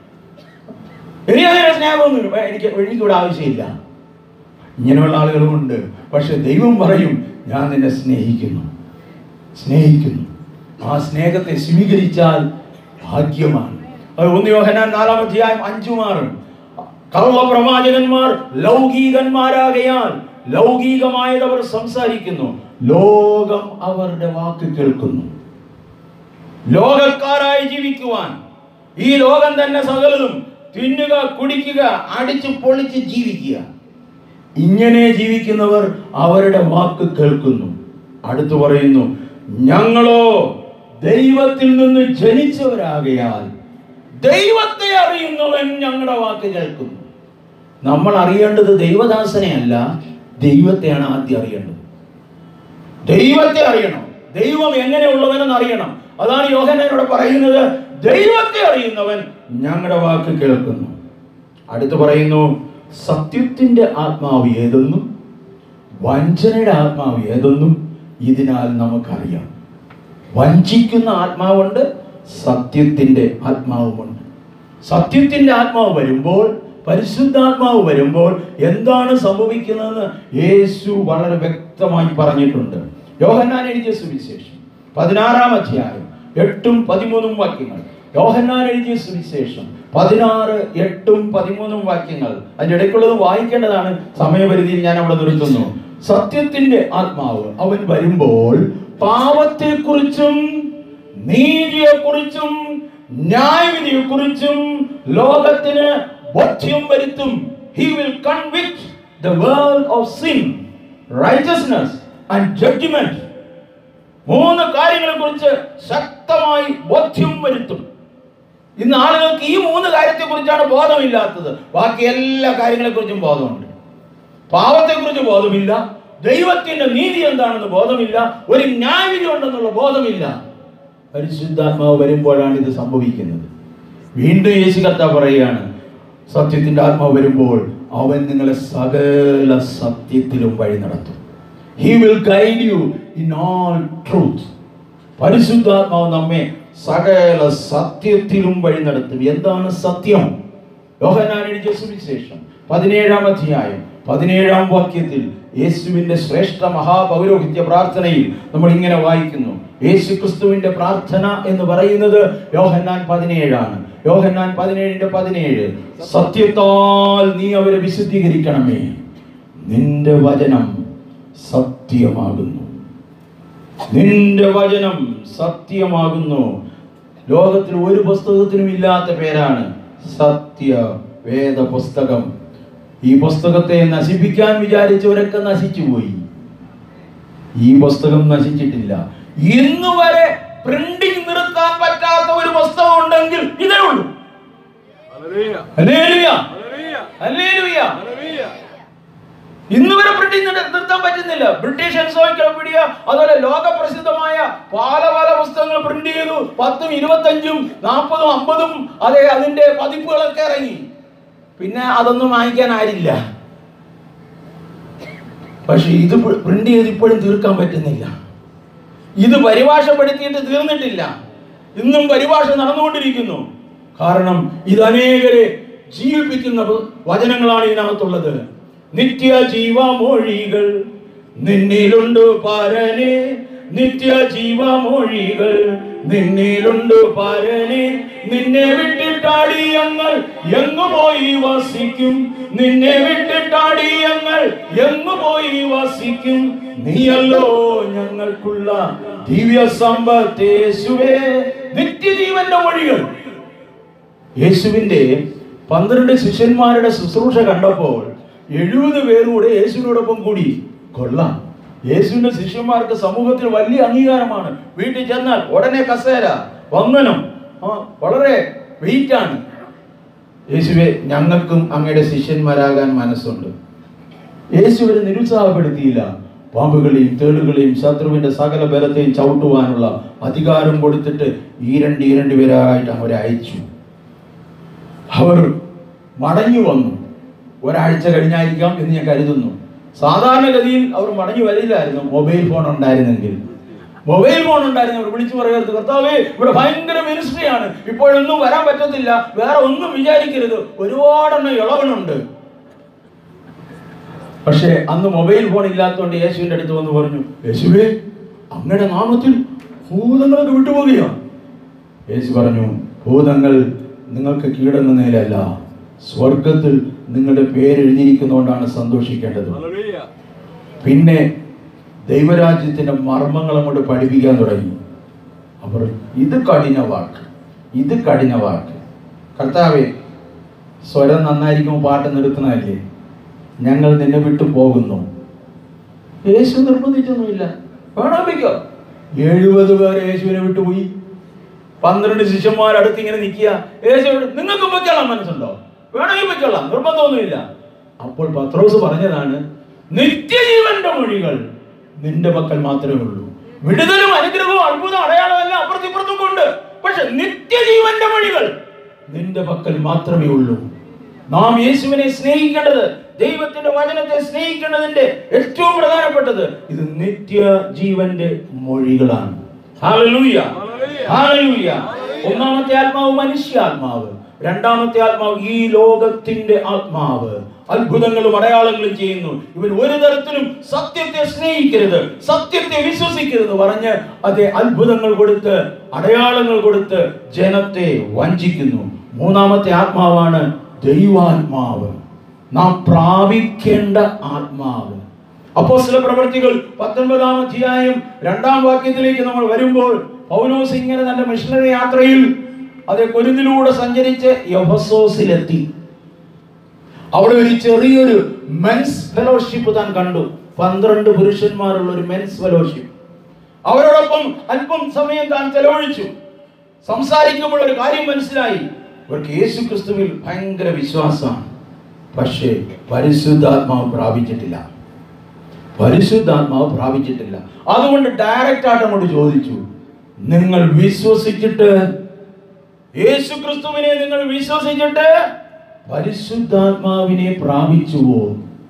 ഇനി അങ്ങനെ സ്നേഹമൊന്നും എനിക്ക് എനിക്കിവിടെ ആവശ്യമില്ല ഇങ്ങനെയുള്ള ആളുകളുമുണ്ട് പക്ഷെ ദൈവം പറയും ഞാൻ നിന്നെ സ്നേഹിക്കുന്നു സ്നേഹിക്കുന്നു ആ സ്നേഹത്തെ സ്വീകരിച്ചാൽ ഭാഗ്യമാണ് അത് ഒന്ന് യോഹനാൻ നാലാം അധ്യായം അഞ്ചുമാറും കള്ളപ്രവാചകന്മാർ ലൗകികന്മാരാകയാൽ ലൗകികമായത് അവർ സംസാരിക്കുന്നു ലോകം അവരുടെ വാക്ക് കേൾക്കുന്നു ലോകക്കാരായി ജീവിക്കുവാൻ ഈ ലോകം തന്നെ സകലതും തിന്നുക കുടിക്കുക അടിച്ചു പൊളിച്ച് ജീവിക്കുക ഇങ്ങനെ ജീവിക്കുന്നവർ അവരുടെ വാക്ക് കേൾക്കുന്നു അടുത്തു പറയുന്നു ഞങ്ങളോ ദൈവത്തിൽ നിന്ന് ജനിച്ചവരാകയാൽ ദൈവത്തെ അറിയുന്നവൻ ഞങ്ങളുടെ വാക്ക് കേൾക്കുന്നു നമ്മൾ അറിയേണ്ടത് ദൈവദാസനെ അല്ല ദൈവത്തെയാണ് ആദ്യം അറിയേണ്ടത് ദൈവത്തെ അറിയണം ദൈവം എങ്ങനെയുള്ളവനെന്ന് അറിയണം അതാണ് യോഹനോട് പറയുന്നത് ദൈവത്തെ അറിയുന്നവൻ ഞങ്ങളുടെ വാക്ക് കേൾക്കുന്നു അടുത്ത് പറയുന്നു സത്യത്തിന്റെ ആത്മാവ് ഏതെന്നും വഞ്ചനയുടെ ആത്മാവ് ഏതെന്നും ഇതിനാൽ നമുക്കറിയാം വഞ്ചിക്കുന്ന ആത്മാവുണ്ട് സത്യത്തിന്റെ ആത്മാവുമുണ്ട് സത്യത്തിന്റെ ആത്മാവ് വരുമ്പോൾ പരിശുദ്ധാത്മാവ് വരുമ്പോൾ എന്താണ് സംഭവിക്കുന്നതെന്ന് യേശു വളരെ വ്യക്തമായി പറഞ്ഞിട്ടുണ്ട് യോഹന്നാൻ എഴുതിയ സുവിശേഷം പതിനാറാം അധ്യായം എട്ടും പതിമൂന്നും വാക്യങ്ങൾ യോഹന്നാൻ എഴുതിയ സുവിശേഷം പതിനാറ് എട്ടും പതിമൂന്നും വാക്യങ്ങൾ അതിന്റെ ഇടയ്ക്കുള്ളത് വായിക്കേണ്ടതാണ് സമയപരിധിയിൽ ഞാൻ അവിടെ നിർത്തുന്നു സത്യത്തിന്റെ ആത്മാവ് അവൻ വരുമ്പോൾ പാപത്തെക്കുറിച്ചും നീതിയെക്കുറിച്ചും ന്യായവിധിയെക്കുറിച്ചും ലോകത്തിന് ബോധ്യം വരുത്തും he will convict the world of sin righteousness and judgement മൂന്ന് കാര്യങ്ങളെ കുറിച്ച് ശക്തമായി ബോധ്യം വരുത്തും ഇന്ന് ആളുകൾക്ക് ഈ മൂന്ന് കാര്യത്തെ കുറിച്ചാണ് ബോധമില്ലാത്തത് ബാക്കി എല്ലാ കാര്യങ്ങളെ കുറിച്ചും ബോധമുണ്ട് പാവത്തെ കുറിച്ച് ബോധമില്ല ദൈവത്തിന്റെ നീതി എന്താണെന്ന് ബോധമില്ല ഒരു ന്യായവിധി ഉണ്ടെന്നുള്ള ബോധമില്ല പരിശുദ്ധാത്മാവ് വരുമ്പോഴാണ് ഇത് സംഭവിക്കുന്നത് വീണ്ടും യേശു കർത്ത പറയുകയാണ് സത്യത്തിന്റെ ആത്മാവ് വരുമ്പോൾ അവൻ നിങ്ങളെ സകല സത്യത്തിലും വഴി നടത്തും he will guide you in all truth പരിശുദ്ധാത്മാവ് നമ്മെ സകല സത്യത്തിലും വഴി നടത്തും എന്താണ് സത്യം യോഹന്നാൻ എഴുതിയ സുവിശേഷം പതിനേഴാം അധ്യായം പതിനേഴാം വാക്യത്തിൽ യേശുവിന്റെ ശ്രേഷ്ഠ മഹാപൗരോഹിത്യ പ്രാർത്ഥനയിൽ നമ്മൾ ഇങ്ങനെ വായിക്കുന്നു യേശു ക്രിസ്തുവിന്റെ പ്രാർത്ഥന എന്ന് പറയുന്നത് യോഹന്നാൻ പതിനേഴാണ് യോഹന്നാൻ പതിനേഴിന്റെ പതിനേഴ് സത്യത്താൽ നീ അവരെ വിശുദ്ധീകരിക്കണമേ നിന്റെ വചനം സത്യമാകുന്നു നിന്റെ വചനം സത്യമാകുന്നു ലോകത്തിൽ ഒരു പുസ്തകത്തിനും ഇല്ലാത്ത പേരാണ് സത്യ വേദ പുസ്തകം ഈ പുസ്തകത്തെ നശിപ്പിക്കാൻ വിചാരിച്ചവരൊക്കെ നശിച്ചുപോയി ഈ പുസ്തകം നശിച്ചിട്ടില്ല ഇന്ന് വരെ പ്രിന്റിംഗ് നിർത്താൻ പറ്റാത്ത ഒരു പുസ്തകം ഉണ്ടെങ്കിൽ ഇതേ ഉള്ളൂ hallelujah hallelujah. Hallelujah hallelujah. Hallelujah ഇന്ന് വരെ പ്രിന്റിംഗ് നിർത്താൻ പറ്റുന്നില്ല ബ്രിട്ടീഷ് എൻസൈക്ലോപീഡിയ അതുപോലെ ലോക പ്രസിദ്ധമായ പല പല പുസ്തകങ്ങൾ പ്രിന്റ് ചെയ്തു പത്തും ഇരുപത്തഞ്ചും നാൽപ്പതും അമ്പതും അതെ അതിന്റെ പതിപ്പുകളൊക്കെ ഇറങ്ങി പിന്നെ അതൊന്നും വാങ്ങിക്കാൻ ആരില്ല പക്ഷെ ഇത് പ്രിന്റ് ചെയ്ത് ഇപ്പോഴും തീർക്കാൻ പറ്റുന്നില്ല ഇത് പരിഭാഷപ്പെടുത്തിയിട്ട് തീർന്നിട്ടില്ല ഇന്നും പരിഭാഷ നടന്നുകൊണ്ടിരിക്കുന്നു കാരണം ഇത് അനേകരെ ജീവിപ്പിക്കുന്ന വചനങ്ങളാണ് ഇതിനകത്തുള്ളത് നിത്യ ജീവമൊഴികൾ നിന്നിലുണ്ട് പരനെ നിത്യ ജീവമൊഴികൾ നിന്നിലുണ്ട് പരനെ നിന്നെ വിട്ടിട്ടാടി ഞങ്ങൾ എങ്ങു പോയി വസിക്കും നിന്നെ വിട്ടിട്ടാടി ഞങ്ങൾ എങ്ങു പോയി വസിക്കും നീയല്ലോ ഞങ്ങൾക്കുള്ള ദിവ്യ സമ്പത്തേശുവേ നിത്യജീവന്റെ മൊഴികൾ യേശുവിന്റെ പന്ത്രണ്ട് ശിഷ്യന്മാരുടെ ശുശ്രൂഷ കണ്ടപ്പോൾ എഴുപത് പേരൂടെ യേശുവിനോടൊപ്പം കൂടി കൊള്ളാം യേശുവിന്റെ ശിഷ്യന്മാർക്ക് സമൂഹത്തിൽ വലിയ അംഗീകാരമാണ് വീട്ടിൽ ചെന്നാൽ ഉടനെ കസേര വന്ദനം ആ, വളരെ വെയിറ്റ് ആണ് യേശുവെ ഞങ്ങൾക്കും അങ്ങയുടെ ശിഷ്യന്മാരാകാൻ മനസ്സുണ്ട് യേശുവിനെ നിരുത്സാഹപ്പെടുത്തിയില്ല പാമ്പുകളെയും തേളുകളെയും ശത്രുവിന്റെ സകല ബലത്തെയും ചവിട്ടുവാനുള്ള അധികാരം കൊടുത്തിട്ട് ഈരണ്ട് ഈരണ്ട് പേരായിട്ട് അവരെ അയച്ചു അവർ മടങ്ങി വന്നു ഒരാഴ്ച കഴിഞ്ഞായിരിക്കാം എന്ന് ഞാൻ കരുതുന്നു സാധാരണഗതിയിൽ അവർ മടങ്ങി വരില്ലായിരുന്നു മൊബൈൽ ഫോൺ ഉണ്ടായിരുന്നെങ്കിൽ മൊബൈൽ ഫോൺ ഉണ്ടായിരുന്നു അവർ വിളിച്ചു പറയരുത് കർത്താവേ ഇവിടെ ഭയങ്കര മിനിസ്ട്രിയാണ് ഇപ്പോഴൊന്നും വരാൻ പറ്റത്തില്ല വേറെ ഒന്നും വിചാരിക്കരുത് ഒരുപാടെണ്ണം ഇളവനുണ്ട് പക്ഷേ അന്ന് മൊബൈൽ ഫോൺ ഇല്ലാത്തതുകൊണ്ട് യേശുവിന്റെ അടുത്ത് വന്ന് പറഞ്ഞു യേശുവേ അങ്ങയുടെ നാമത്തിൽ ഭൂതങ്ങളൊക്കെ വിട്ടുപോകുകയാണ് യേശു പറഞ്ഞു ഭൂതങ്ങൾ നിങ്ങൾക്ക് കീഴടങ്ങുന്നതിലല്ല സ്വർഗത്തിൽ നിങ്ങളുടെ പേര് എഴുതിയിരിക്കുന്നതുകൊണ്ടാണ് സന്തോഷിക്കേണ്ടത് ഹല്ലേലൂയ പിന്നെ ദൈവരാജ്യത്തിന്റെ മർമ്മങ്ങൾ അങ്ങോട്ട് പഠിപ്പിക്കാൻ തുടങ്ങി അവർ ഇത് കഠിന വാക്ക് ഇത് കഠിന വാക്ക് കർത്താവെ സ്വരം നന്നായിരിക്കുമ്പോൾ പാട്ട് നിർത്തുന്നതല്ലേ ഞങ്ങൾ നിന്നെ വിട്ടു പോകുന്നു യേശു നിർബന്ധിച്ചൊന്നുമില്ല വേണമെങ്കിക്കോ എഴുപത് പേർ യേശുവിനെ വിട്ടുപോയി പന്ത്രണ്ട് ശിഷ്യന്മാർ അടുത്ത് ഇങ്ങനെ നിൽക്കുക യേശു നിങ്ങൾക്ക് വെച്ചോളാം മനസ്സുണ്ടോ വേണമെങ്കിൽ വെച്ചോളാം നിർബന്ധമൊന്നുമില്ല അപ്പോൾ പത്രോസ് പറഞ്ഞതാണ് നിത്യജീവന്റെ മൊഴികൾ നിന്റെ പക്കൽ മാത്രമേ ഉള്ളൂ വിടുതലും അനുഗ്രഹവും അത്ഭുതം അടയാളമല്ല അപ്പുറത്തിപ്പുറത്തും കൊണ്ട് പക്ഷെ നിത്യജീവന്റെ മൊഴികൾ നിന്റെ പക്കൽ മാത്രമേ ഉള്ളൂ നാം യേശുവിനെ സ്നേഹിക്കേണ്ടത് ദൈവത്തിന്റെ വചനത്തെ സ്നേഹിക്കേണ്ടതിന്റെ ഏറ്റവും പ്രധാനപ്പെട്ടത് ഇത് നിത്യ ജീവന്റെ മൊഴികളാണ് ഹല്ലേലൂയ. ഹല്ലേലൂയ. ഒന്നാമത്തെ ആത്മാവ് മനുഷ്യാത്മാവ് രണ്ടാമത്തെ ആത്മാവ് ഈ ലോകത്തിന്റെ ആത്മാവ് അത്ഭുതങ്ങളും അടയാളങ്ങളും ചെയ്യുന്നു ഇവൻ ഒരു തരത്തിലും സത്യത്തെ സ്നേഹിക്കരുത് സത്യത്തെ വിശ്വസിക്കരുത് പറഞ്ഞ് അതേ അത്ഭുതങ്ങൾ കൊടുത്ത് അടയാളങ്ങൾ കൊടുത്ത് ജനത്തെ വഞ്ചിക്കുന്നു മൂന്നാമത്തെ ആത്മാവാണ് ദൈവാത്മാവ് നാം പ്രാപിക്കേണ്ട ആത്മാവ് അപ്പോസ്തല പ്രവർത്തികൾ പത്തൊൻപതാം അധ്യായം രണ്ടാം വാക്യത്തിലേക്ക് നമ്മൾ വരുമ്പോൾ പൗലോസ് ഇങ്ങനെ തന്റെ മിഷണറി യാത്രയിൽ അതേ കൊരുന്നിലൂടെ സഞ്ചരിച്ച് യഫസോസിലെത്തി അവിടെ ഒരു ചെറിയൊരു മെൻസ് ഫെലോഷിപ്പ് താൻ കണ്ടു പന്ത്രണ്ട് പുരുഷന്മാരുള്ള ഒരു മെൻസ് ഫെലോഷിപ്പ് അവരോടൊപ്പം അല്പം സമയം താൻ ചെലവഴിച്ചു സംസാരിക്കുമ്പോൾ ഒരു കാര്യം മനസ്സിലായി ഇവർക്ക് യേശു ക്രിസ്തുവിൽ ഭയങ്കര വിശ്വാസമാണ് പക്ഷേ പരിശുദ്ധാത്മാവ് പ്രാപിച്ചിട്ടില്ല പരിശുദ്ധാത്മാവ് പ്രാപിച്ചിട്ടില്ല അതുകൊണ്ട് ഡയറക്റ്റ് ആയിട്ട് അങ്ങോട്ട് ചോദിച്ചു നിങ്ങൾ വിശ്വസിച്ചിട്ട് യേശു ക്രിസ്തുവിനെ നിങ്ങൾ വിശ്വസിച്ചിട്ട് പരിശുദ്ധാത്മാവിനെ പ്രാപിച്ചുവോ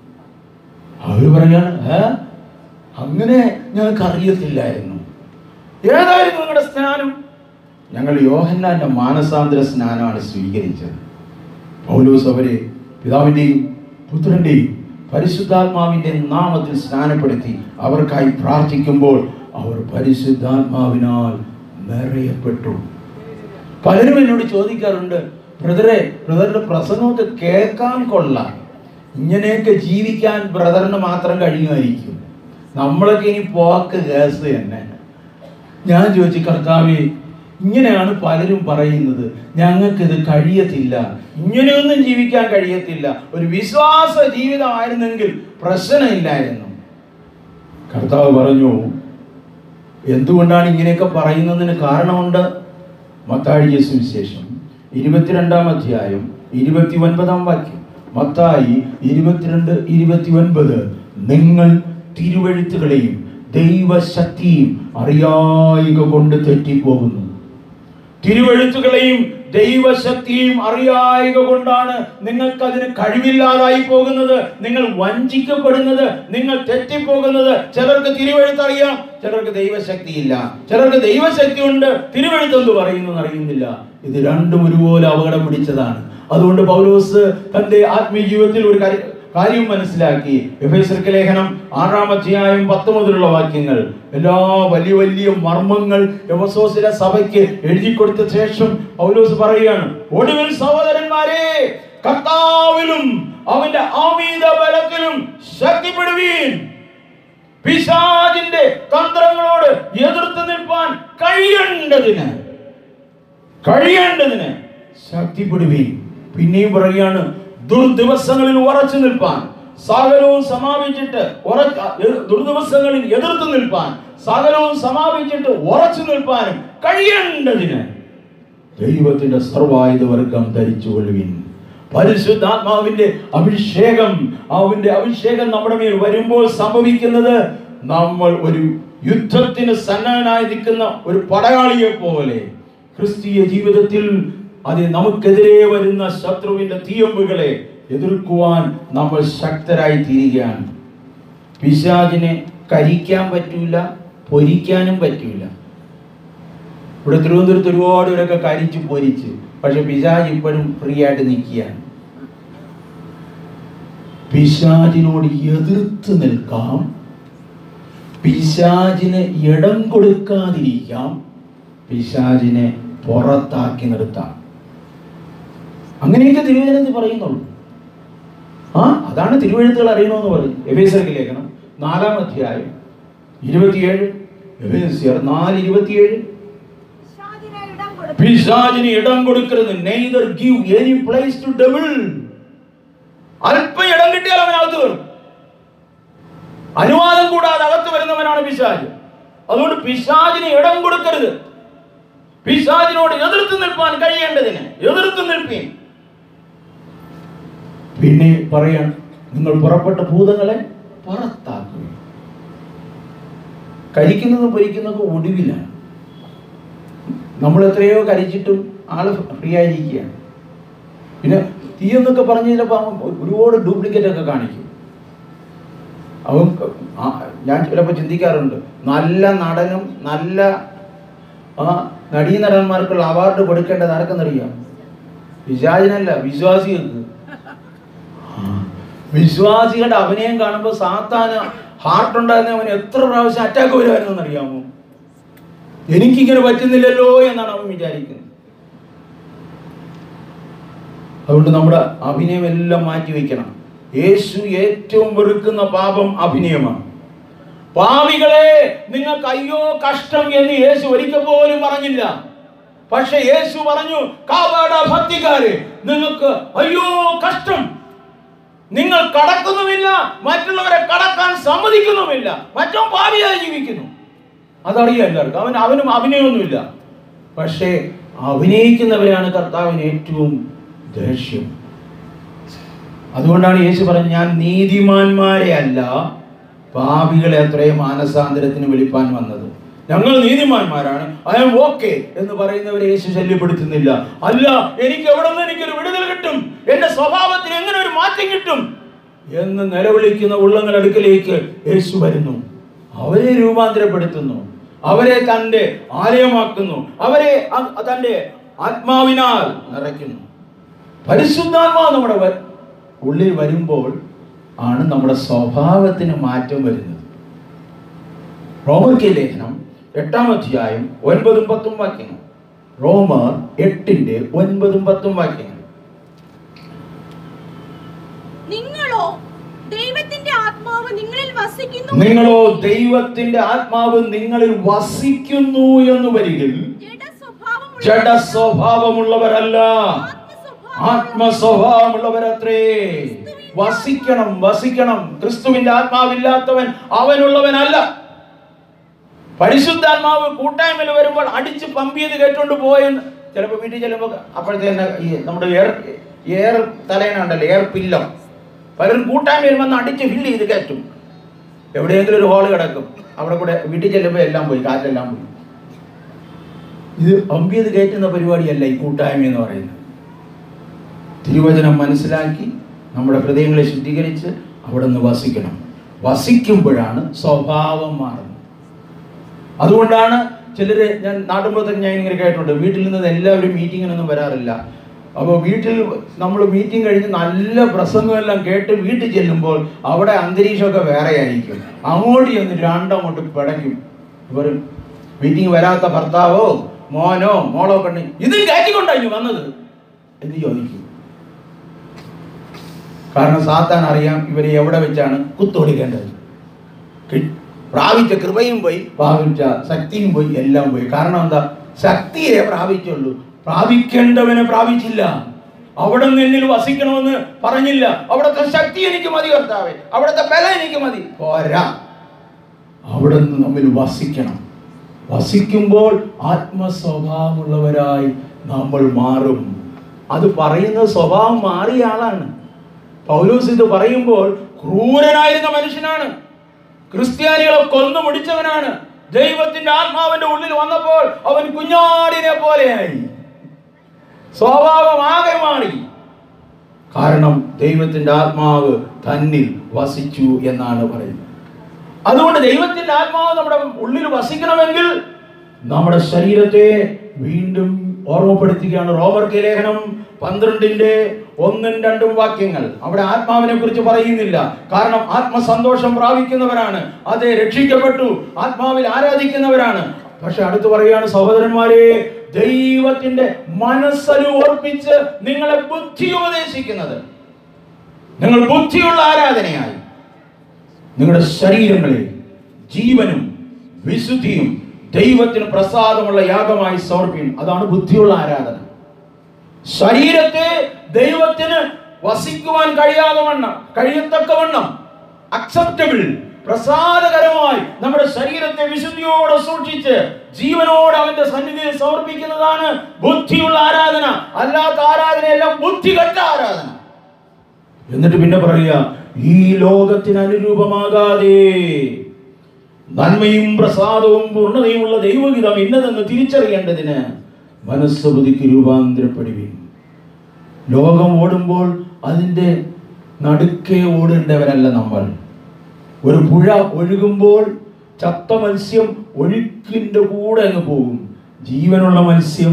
അവര് പറയാണ് "ഏ? അങ്ങനെ ഞങ്ങൾക്ക് അറിയത്തില്ലായിരുന്നു ഏതായിരുന്നു നിങ്ങളുടെ സ്നാനം ഞങ്ങൾ യോഹന്നാന്റെ മാനസാന്തര സ്നാനമാണ് സ്വീകരിച്ചത് പൗലോസ് അവരെ പിതാവിൻ്റെയും പുത്രൻ്റെയും പരിശുദ്ധാത്മാവിൻ്റെ നാമത്തിൽ സ്നാനപ്പെടുത്തി അവർക്കായി പ്രാർത്ഥിക്കുമ്പോൾ അവർ പരിശുദ്ധാത്മാവിനാൽ നിറയപ്പെട്ടു പലരും എന്നോട് ചോദിക്കാറുണ്ട് ബ്രദറെ ബ്രദറിന്റെ പ്രസംഗമൊക്കെ കേൾക്കാൻ കൊള്ളാം ഇങ്ങനെയൊക്കെ ജീവിക്കാൻ ബ്രദറിന് മാത്രം കഴിയുമായിരിക്കും നമ്മളൊക്കെ ഇനി പോക്ക് കേസ് തന്നെ ഞാൻ ചോദിച്ചു കർത്താവേ ഇങ്ങനെയാണ് പലരും പറയുന്നത് ഞങ്ങൾക്കിത് കഴിയത്തില്ല ഇങ്ങനെയൊന്നും ജീവിക്കാൻ കഴിയത്തില്ല ഒരു വിശ്വാസ ജീവിതമായിരുന്നെങ്കിൽ പ്രശ്നമില്ലായിരുന്നു കർത്താവ് പറഞ്ഞു എന്തുകൊണ്ടാണ് ഇങ്ങനെയൊക്കെ പറയുന്നതിന് കാരണമുണ്ട് മത്തായി സുവിശേഷം ഇരുപത്തിരണ്ടാം അധ്യായം ഇരുപത്തി ഒൻപതാം വാക്യം മത്തായി ഇരുപത്തിരണ്ട് ഇരുപത്തി ഒൻപത് നിങ്ങൾ തിരുവഴുത്തുകളെയും ദൈവശക്തിയും അറിയായിക കൊണ്ട് തെറ്റിപ്പോകുന്നു തിരുവഴുത്തുകളെയും ദൈവശക്തിയും അറിയായിക കൊണ്ടാണ് നിങ്ങൾക്ക് അതിന് കഴിവില്ലാതായി പോകുന്നത് നിങ്ങൾ വഞ്ചിക്കപ്പെടുന്നത് നിങ്ങൾ തെറ്റിപ്പോകുന്നത് ചിലർക്ക് തിരുവഴുത്ത് അറിയാം ചിലർക്ക് ദൈവശക്തി ഇല്ല ചിലർക്ക് ദൈവശക്തി ഉണ്ട് തിരുവഴുത്ത് എന്ത് പറയുന്നു അറിയുന്നില്ല ഇത് രണ്ടും ഒരുപോലെ അപകടം പിടിച്ചതാണ് അതുകൊണ്ട് പൗലോസ് തന്റെ ആത്മീയ ജീവിതത്തിൽ ഒരു കാര്യം കാര്യം മനസ്സിലാക്കി എഫേസർക്ക് ലേഖനം ആറാം അധ്യായം പത്ത് മുതലുള്ള വാക്യങ്ങൾ എല്ലാ വലിയ വലിയ മർമ്മങ്ങൾ എവസോസിലെ സഭയ്ക്ക് എഴുതി കൊടുത്ത ശേഷം പൗലോസ് പറയുകയാണ് ഒടുവിൽ സഹോദരന്മാരെ കർത്താവിലും അവന്റെ ആമീത ബലത്തിലും ശക്തിപ്പെടുവീൻ പിശാചിന്റെ തന്ത്രങ്ങളോട് എതിർത്ത് നിൽപ്പാൻ കഴിയേണ്ടതിന് കഴിയേണ്ടതിന് ശക്തിപ്പെടുവീൻ പിന്നെയും പറയുകയാണ് ദുർദിവസങ്ങളിൽ ഉറച്ചു നിൽപ്പാൻ സകലവും സമാപിച്ചിട്ട് ഉറ- എ- ദുർദിവസങ്ങളിൽ എതിർത്ത് നിൽപ്പാൻ സകലവും സമാപിച്ചിട്ട് ഉറച്ചു നിൽപ്പാനും കഴിയേണ്ടതിന് ദൈവത്തിന്റെ സർവായുധ വർഗം ധരിച്ചുകൊള്ളുവിൻ പരിശുദ്ധാത്മാവിന്റെ അഭിഷേകം അവന്റെ അഭിഷേകം നമ്മുടെ മേൽ വരുമ്പോൾ സംഭവിക്കുന്നത് നമ്മൾ ഒരു യുദ്ധത്തിന് സന്നദ്ധനായി നിൽക്കുന്ന ഒരു പടയാളിയെ പോലെ ക്രിസ്തീയ ജീവിതത്തിൽ അത് നമുക്കെതിരെ വരുന്ന ശത്രുവിന്റെ തീയമ്പുകളെ എതിർക്കുവാൻ നമ്മൾ ശക്തരായി തീരുകയാണ് പിശാചിനെ കരിക്കാൻ പറ്റൂല പൊരിക്കാനും പറ്റൂല ഇവിടെ തിരുവനന്തപുരത്ത് ഒരുപാട് പേരൊക്കെ കരിച്ച് പൊരിച്ച് പക്ഷെ പിശാജ് ഇപ്പോഴും ഫ്രീ ആയിട്ട് നിൽക്കുകയാണ് പിശാചിനോട് എതിർത്ത് നിൽക്കാം പിശാചിന് ഇടം കൊടുക്കാതിരിക്കാം പിശാചിനെ പുറത്താക്കി നിർത്താം അങ്ങനെയൊക്കെ തിരുവചനത്തിൽ പറയുന്നുള്ളൂ ആ അതാണ് തിരുവഴുത്തുകൾ അറിയണമെന്ന് പറയും എഫേസർക്ക് ലേഖനം നാലാം അധ്യായം ഇരുപത്തിയേഴ് എഫേസ്യർ നാല് ഇരുപത്തിയേഴ് പിശാചിന് ഇടം കൊടുത്തു. പിശാചിന് ഇടം കൊടുക്കരുത് neither give any place to devil അല്പം ഇടം കിട്ടിയാൽ അവൻ അകത്ത് വരും അനുവാദം കൂടാതെ അകത്ത് വരുന്നവനാണ് പിശാജ് അതുകൊണ്ട് പിശാചിന് ഇടം കൊടുക്കരുത് പിശാചിനോട് എതിർത്ത് നിൽപ്പാൻ കഴിയേണ്ടതിന് എതിർത്ത് നിൽപ്പീൻ പിന്നെ പറയാൻ നിങ്ങൾ പുറപ്പെട്ട ഭൂതങ്ങളെ പുറത്താക്കുക കരിക്കുന്നതും പൊരിക്കുന്നതും ഒടുവിലാണ് നമ്മൾ എത്രയോ കരിച്ചിട്ടും ആള് ഫ്രീ ആയിരിക്കുകയാണ് പിന്നെ തീ എന്നൊക്കെ പറഞ്ഞ് ചിലപ്പോൾ അവൻ ഒരുപാട് ഡ്യൂപ്ലിക്കേറ്റ് ഒക്കെ കാണിക്കും അവൻ ആ, ഞാൻ ചിലപ്പോൾ ചിന്തിക്കാറുണ്ട് നല്ല നടനും നല്ല ആ നടീനടന്മാർക്കുള്ള അവാർഡ് കൊടുക്കേണ്ടത് ആർക്കെന്നറിയാം വിശാചിനല്ല വിശ്വാസികൾക്ക് ആ, വിശ്വാസികളുടെ അഭിനയം കാണുമ്പോൾ സാത്താന് ഹാർട്ട് ഉണ്ടായിരുന്ന അവൻ എത്ര പ്രാവശ്യം അറ്റാക്ക് വരുമായിരുന്നു അറിയാമോ എനിക്കിങ്ങനെ പറ്റുന്നില്ലല്ലോ എന്നാണ് അവൻ വിചാരിക്കുന്നത് അതുകൊണ്ട് നമ്മുടെ അഭിനയം എല്ലാം മാറ്റി വെക്കണം യേശു ഏറ്റവും വെറുക്കുന്ന പാപം അഭിനയമാണ് പാവികളെ നിങ്ങൾക്ക് അയ്യോ കഷ്ടം എന്ന് യേശു ഒരിക്കൽ പോലും പറഞ്ഞില്ല പക്ഷെ യേശു പറഞ്ഞു കാവാട ഭക്തിക്കാരെ നിങ്ങൾക്ക് അയ്യോ കഷ്ടം നിങ്ങൾ കടക്കുന്നുമില്ല മറ്റുള്ളവരെ കടക്കാൻ സമ്മതിക്കുന്നുമില്ല മറ്റോ പാവിയായി ജീവിക്കുന്നു അതറിയാം എല്ലാവർക്കും അവൻ അവനും അഭിനയമൊന്നുമില്ല പക്ഷേ അഭിനയിക്കുന്നവരെയാണ് കർത്താവിന് ഏറ്റവും ദേഷ്യം അതുകൊണ്ടാണ് യേശു പറഞ്ഞത് ഞാൻ നീതിമാന്മാരെ അല്ല പാപികളെ അത്രയും മാനസാന്തരത്തിന് വിളിപ്പാൻ വന്നത് ഞങ്ങൾ നീതിമാന്മാരാണ് ഐ എം ഓക്കെ എന്ന് പറയുന്നവരെ യേശു ശല്യപ്പെടുത്തുന്നില്ല അല്ല എനിക്ക് എവിടെ നിന്ന് എനിക്കൊരു വിടുതൽ കിട്ടും എന്റെ സ്വഭാവത്തിന് എങ്ങനെ ഒരു മാറ്റം കിട്ടും എന്ന് നിലവിളിക്കുന്ന ഉള്ളങ്ങൾ അടുക്കലേക്ക് യേശു വരുന്നു അവരെ രൂപാന്തരപ്പെടുത്തുന്നു അവരെ തന്റെ ആലയമാക്കുന്നു അവരെ അ- തന്റെ ആത്മാവിനാൽ നിറയ്ക്കുന്നു പരിശുദ്ധാത്മാവ് നമ്മുടെ വ- ഉള്ളിൽ വരുമ്പോൾ ആണ് നമ്മുടെ സ്വഭാവത്തിന് മാറ്റം വരുന്നത് റോമർക്ക് ലേഖനം എട്ടാം അധ്യായം ഒൻപതും പത്തും വാക്യങ്ങൾ റോമർ എട്ടിന്റെ ഒൻപതും പത്തും വാക്യങ്ങൾ നിങ്ങളോ ദൈവത്തിന്റെ ആത്മാവ് നിങ്ങളിൽ വസിക്കുന്നു നിങ്ങളോ ദൈവത്തിന്റെ ആത്മാവ് നിങ്ങളിൽ വസിക്കുന്നു എന്ന് വരികിൽ ജഡസ്വഭാവമുള്ള- ജഡ സ്വഭാവമുള്ളവരല്ല ആത്മസ്വഭാവമുള്ള- ആത്മസ്വഭാവമുള്ളവരത്രേ വസിക്കണം വസിക്കണം ക്രിസ്തുവിന്റെ ആത്മാവില്ലാത്തവൻ അവനുള്ളവനല്ല പരിശുദ്ധാത്മാവ് കൂട്ടായ്മയിൽ വരുമ്പോൾ അടിച്ച് പമ്പ് ചെയ്ത് കേട്ടോണ്ട് പോയെന്ന് ചിലപ്പോൾ വീട്ടിൽ ചെല്ലുമ്പോൾ അപ്പോഴത്തേന് ഈ നമ്മുടെ എയർ എയർ തലേനുണ്ടല്ലോ എയർ പില്ലോ പലരും കൂട്ടായ്മയിൽ വന്ന് അടിച്ച് ഫില്ല് ചെയ്ത് കയറ്റും എവിടെയെങ്കിലും ഒരു ഹോള് കിടക്കും അവിടെ കൂടെ വീട്ടിൽ ചെല്ലുമ്പോൾ എല്ലാം പോയി കാറ്റെല്ലാം പോയി ഇത് പമ്പ് ചെയ്ത് കയറ്റുന്ന പരിപാടിയല്ല ഈ കൂട്ടായ്മ എന്ന് പറയുന്നത് തിരുവചനം മനസ്സിലാക്കി നമ്മുടെ ഹൃദയങ്ങളെ ശുദ്ധീകരിച്ച് അവിടെ നിന്ന് വസിക്കണം വസിക്കുമ്പോഴാണ് സ്വഭാവം മാറുന്നത് അതുകൊണ്ടാണ് ചിലര് ഞാൻ നാട്ടുമ്പുറത്തൊക്കെ ഞാൻ ഇങ്ങനെ കേട്ടിട്ടുണ്ട് വീട്ടിൽ നിന്ന് എല്ലാവരും മീറ്റിങ്ങിനൊന്നും വരാറില്ല അപ്പോൾ വീട്ടിൽ നമ്മൾ മീറ്റിംഗ് കഴിഞ്ഞ് നല്ല പ്രസംഗമെല്ലാം കേട്ട് വീട്ടിൽ ചെല്ലുമ്പോൾ അവിടെ അന്തരീക്ഷമൊക്കെ വേറെ ആയിരിക്കും അങ്ങോട്ട് ചെന്ന് രണ്ടങ്ങോട്ട് പിടയ്ക്കും ഇവർ മീറ്റിംഗ് വരാത്ത ഭർത്താവോ മോനോ മോളോ കണ്ണി ഇത് കയറ്റിക്കൊണ്ടായി വന്നത് എന്ന് ചോദിക്കും കാരണം സാത്താൻ അറിയാം ഇവരെ എവിടെ വെച്ചാണ് കുത്തൊടിക്കേണ്ടത് കി- പ്രാപിച്ച കൃപയും പോയി പ്രാപിച്ച ശക്തിയും പോയി എല്ലാം പോയി കാരണം എന്താ ശക്തിയെ പ്രാപിച്ചുള്ളൂ പ്രാപിക്കേണ്ടവനെ പ്രാപിച്ചില്ല അവിടെ നിന്ന് എന്നിൽ വസിക്കണമെന്ന് പറഞ്ഞില്ല അവിടുത്തെ ശക്തി എനിക്ക് മതി കർത്താവേ അവിടുത്തെ ബലം എനിക്ക് മതി പോരാ അവിടെ നിന്ന് നമ്മിൽ വസിക്കണം വസിക്കുമ്പോൾ ആത്മസ്വഭാവമുള്ളവരായി നമ്മൾ മാറും അത് പറയുന്ന സ്വഭാവം മാറിയ ആളാണ് പൗലോസ് ഇത് പറയുമ്പോൾ ക്രൂരനായിരുന്ന മനുഷ്യനാണ് ക്രിസ്ത്യാനികളെ കൊന്നു മുടിച്ചവനാണ് ദൈവത്തിന്റെ ആത്മാവിന്റെ ഉള്ളിൽ വന്നപ്പോൾ അവൻ കുഞ്ഞാടിനെ പോലെയായി സ്വഭാവം ആകെ മാറി കാരണം ദൈവത്തിന്റെ ആത്മാവ് തന്നിൽ വസിച്ചു എന്നാണ് പറയുന്നത് അതുകൊണ്ട് ദൈവത്തിന്റെ ആത്മാവ് നമ്മുടെ ഉള്ളിൽ വസിക്കണമെങ്കിൽ നമ്മുടെ ശരീരത്തെ വീണ്ടും ഓർമ്മപ്പെടുത്തുകയാണ് റോമർക്ക് ലേഖനം പന്ത്രണ്ടിന്റെ ഒന്നും രണ്ടും വാക്യങ്ങൾ അവിടെ ആത്മാവിനെ കുറിച്ച് പറയുന്നില്ല കാരണം ആത്മസന്തോഷം പ്രാപിക്കുന്നവരാണ് അതെ രക്ഷിക്കപ്പെട്ടു ആത്മാവിൽ ആരാധിക്കുന്നവരാണ് പക്ഷെ അടുത്ത് പറയുകയാണ് സഹോദരന്മാരെ ദൈവത്തിന്റെ മനസ്സല് ഓർപ്പിച്ച് നിങ്ങളെ ബുദ്ധി ഉപദേശിക്കുന്നത് നിങ്ങൾ ബുദ്ധിയുള്ള ആരാധനയായി നിങ്ങളുടെ ശരീരങ്ങളെ ജീവനും വിശുദ്ധിയും ദൈവത്തിന് പ്രസാദമുള്ള യാഗമായി സമർപ്പിക്കും അതാണ് ബുദ്ധിയുള്ള ആരാധന ശരീരത്തെ ദൈവത്തിന് വസിക്കുവാൻ കഴിയാതെ വണ്ണം കഴിയത്തക്കവണ്ണം അക്സെപ്റ്റബിൾ പ്രസാദകരമായി നമ്മുടെ ശരീരത്തെ വിശുദ്ധിയോടെ സൂക്ഷിച്ച് ജീവനോട് അവന്റെ സന്നിധിയിൽ സമർപ്പിക്കുന്നതാണ് ബുദ്ധിയുള്ള ആരാധന അല്ലാത്ത ആരാധനയെല്ലാം ബുദ്ധികെട്ട ആരാധന എന്നിട്ട് പിന്നെ പറയുക ഈ ലോകത്തിന് അനുരൂപമാകാതെ നന്മയും പ്രസാദവും പൂർണ്ണതയുമുള്ള ദൈവഹിതം ഇന്നതെന്ന് തിരിച്ചറിയേണ്ടതിന് മനസ്സ് ബുദ്ധിക്ക് രൂപാന്തരപ്പെടുകയും ലോകം ഓടുമ്പോൾ അതിൻ്റെ നടുക്കെ ഓടേണ്ടവരല്ല നമ്മൾ ഒരു പുഴ ഒഴുകുമ്പോൾ ചത്ത മത്സ്യം ഒഴുക്കിൻ്റെ കൂടെ അങ്ങ് പോകും ജീവനുള്ള മത്സ്യം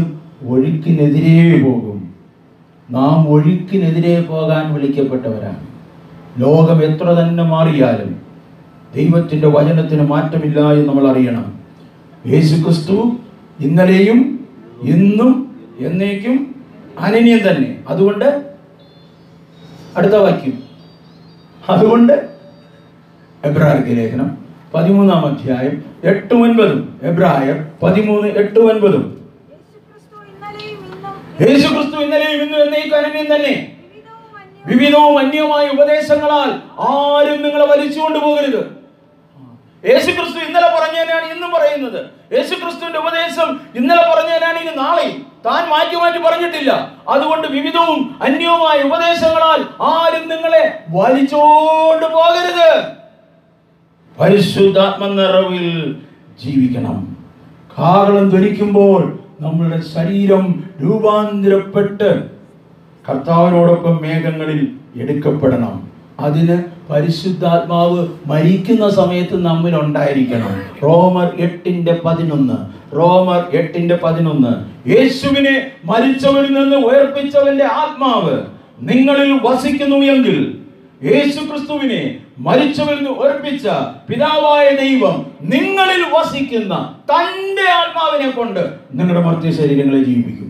ഒഴുക്കിനെതിരെ പോകും നാം ഒഴുക്കിനെതിരെ പോകാൻ വിളിക്കപ്പെട്ടവരാണ് ലോകം എത്ര തന്നെ മാറിയാലും ദൈവത്തിൻ്റെ വചനത്തിന് മാറ്റമില്ല എന്ന് നമ്മൾ അറിയണം യേശു ക്രിസ്തു ഇന്നലെയും ഇന്നും എന്നേക്കും അനന്യം തന്നെ അതുകൊണ്ട് അടുത്ത വാക്യം അതുകൊണ്ട് എബ്രാഹിം ലേഖനം പതിമൂന്നാം അധ്യായം എട്ട് ഒൻപതും എബ്രായർ പതിമൂന്ന് എട്ട് ഒൻപതും യേശുക്രിസ്തു ഇന്നലെയും ഇന്നും യേശു ക്രിസ്തു ഇന്നലെയും ഇന്നും എന്നേക്കും അനന്യം തന്നെ വിവിധവും അന്യവും വിവിധവും അന്യമായ ഉപദേശങ്ങളാൽ ആരും നിങ്ങളെ വലിച്ചുകൊണ്ട് പോകരുത് യേശു ക്രിസ്തു ഇന്നലെ പറഞ്ഞതിനാണ് ഇന്നും പറയുന്നത് യേശു ക്രിസ്തുവിന്റെ ഉപദേശം ഇന്നലെ പറഞ്ഞതിനാണ് ഇനി നാളെയും താൻ മാറ്റി മാറ്റി പറഞ്ഞിട്ടില്ല അതുകൊണ്ട് വിവിധവും അന്യവുമായ ഉപദേശങ്ങളാൽ ആരും നിങ്ങളെ വലിച്ചോണ്ട് പോകരുത് പരിശുദ്ധാത്മ നിറവിൽ ജീവിക്കണം കാഹളം ധരിക്കുമ്പോൾ നമ്മളുടെ ശരീരം രൂപാന്തരപ്പെട്ട് കർത്താവിനോടൊപ്പം മേഘങ്ങളിൽ എടുക്കപ്പെടണം അതിന് പരിശുദ്ധാത്മാവ് മരിക്കുന്ന സമയത്ത് നമ്മിൽ ഉണ്ടായിരിക്കണം റോമർ എട്ടിന്റെ പതിനൊന്ന് റോമർ എട്ടിന്റെ പതിനൊന്ന് യേശുവിനെ മരിച്ചവരിൽ നിന്ന് ഉയർപ്പിച്ചവന്റെ ആത്മാവ് നിങ്ങളിൽ വസിക്കുന്നു എങ്കിൽ യേശു ക്രിസ്തുവിനെ മരിച്ചവരിൽ നിന്ന് ഉറപ്പിച്ച പിതാവായ ദൈവം നിങ്ങളിൽ വസിക്കുന്ന തന്റെ ആത്മാവിനെ കൊണ്ട് നിങ്ങളുടെ മർത്യ ശരീരങ്ങളെ ജീവിപ്പിക്കും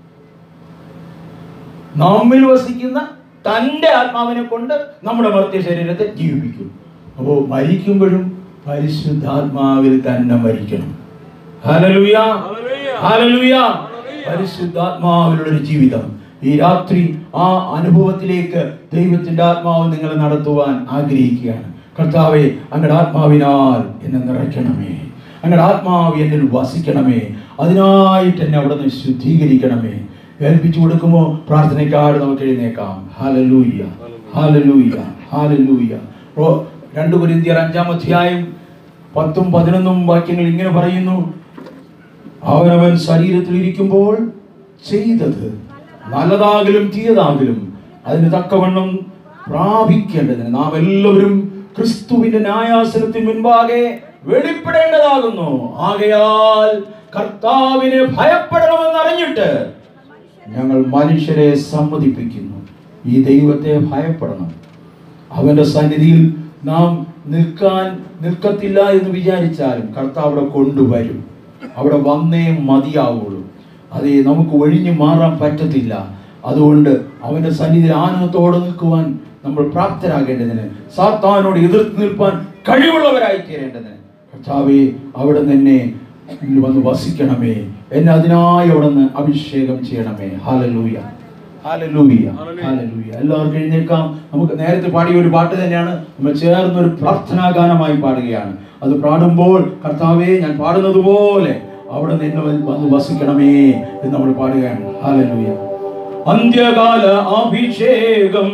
നമ്മിൽ വസിക്കുന്ന തന്റെ ആത്മാവിനെ കൊണ്ട് നമ്മുടെ മർത്യ ശരീരത്തെ ജീവിപ്പിക്കും അപ്പോൾ മരിക്കുമ്പോഴും പരിശുദ്ധാത്മാവിൽ തന്നെ മരിക്കണം ഹല്ലേലൂയ ഹല്ലേലൂയ. ഹല്ലേലൂയ പരിശുദ്ധാത്മാവിലുള്ള ഒരു ജീവിതം ഈ രാത്രി ആ അനുഭവത്തിലേക്ക് ദൈവത്തിന്റെ ആത്മാവ് നിങ്ങളെ നടത്തുവാൻ ആഗ്രഹിക്കുകയാണ് കർത്താവെ അങ്ങയുടെ ആത്മാവിനാൽ എന്നെ നിറയ്ക്കണമേ അങ്ങയുടെ ആത്മാവ് എന്നിൽ വസിക്കണമേ അതിനായിട്ട് എന്നെ അവിടെ നിന്ന് ശുദ്ധീകരിക്കണമേ ഏൽപ്പിച്ചു കൊടുക്കുമോ പ്രാർത്ഥനയ്ക്കാട് നമുക്ക് എഴുന്നേക്കാം ഹാലലൂയ്യ ഹാലലൂയ്യ ഹാലലൂയ്യ ഓ രണ്ട് കുരിന്തിയർ അഞ്ചാം അധ്യായം പത്തും പതിനൊന്നും വാക്യങ്ങൾ ഇങ്ങനെ പറയുന്നു അവനവൻ ശരീരത്തിൽ ഇരിക്കുമ്പോൾ ചെയ്തത് നല്ലതാകലും തീയതാകലും അതിന് തക്കവണ്ണം പ്രാപിക്കേണ്ടതിന് നാം എല്ലാവരും ക്രിസ്തുവിന്റെ ന്യായാസനത്തിന് മുൻപാകെ വെളിപ്പെടേണ്ടതാകുന്നു ആകയാൽ കർത്താവിനെ ഭയപ്പെടണമെന്ന് അറിഞ്ഞിട്ട് ഞങ്ങൾ മനുഷ്യരെ സമ്മതിപ്പിക്കുന്നു ഈ ദൈവത്തെ ഭയപ്പെടണം അവന്റെ സന്നിധിയിൽ നാം നിൽക്കാൻ നിൽക്കത്തില്ല എന്ന് വിചാരിച്ചാലും കർത്താവ് അവിടെ കൊണ്ടുവരും അവിടെ വന്നേ മതിയാവുള്ളൂ അതേ നമുക്ക് ഒഴിഞ്ഞു മാറാൻ പറ്റത്തില്ല അതുകൊണ്ട് അവന്റെ സന്നിധിയിൽ ആനന്ദത്തോടെ നിൽക്കുവാൻ നമ്മൾ പ്രാപ്തരാകേണ്ടതിന് സാത്താനോട് എതിർത്ത് നിൽപ്പാൻ കഴിവുള്ളവരായി തീരേണ്ടതിന് കർത്താവെ അവിടെ തന്നെ വന്ന് വസിക്കണമേ എന്നെ അതിനായി അവിടെ നിന്ന് അഭിഷേകം ചെയ്യണമേ ഹാലലൂയ ഹാലലൂയ ഹാലലൂയ എല്ലാവർക്കും എഴുന്നേൽക്കാം നമുക്ക് നേരത്തെ പാടിയ ഒരു പാട്ട് തന്നെയാണ് നമ്മൾ ചേർന്ന് ഒരു പ്രാർത്ഥനാ ഗാനമായി പാടുകയാണ് അത് പാടുമ്പോൾ കർത്താവേ ഞാൻ പാടുന്നത് പോലെ അവിടെ നിന്ന് വന്ന് വസിക്കണമേ എന്ന് നമ്മൾ പാടുകയാണ് ഹാലലൂയ അന്ത്യകാല അഭിഷേകം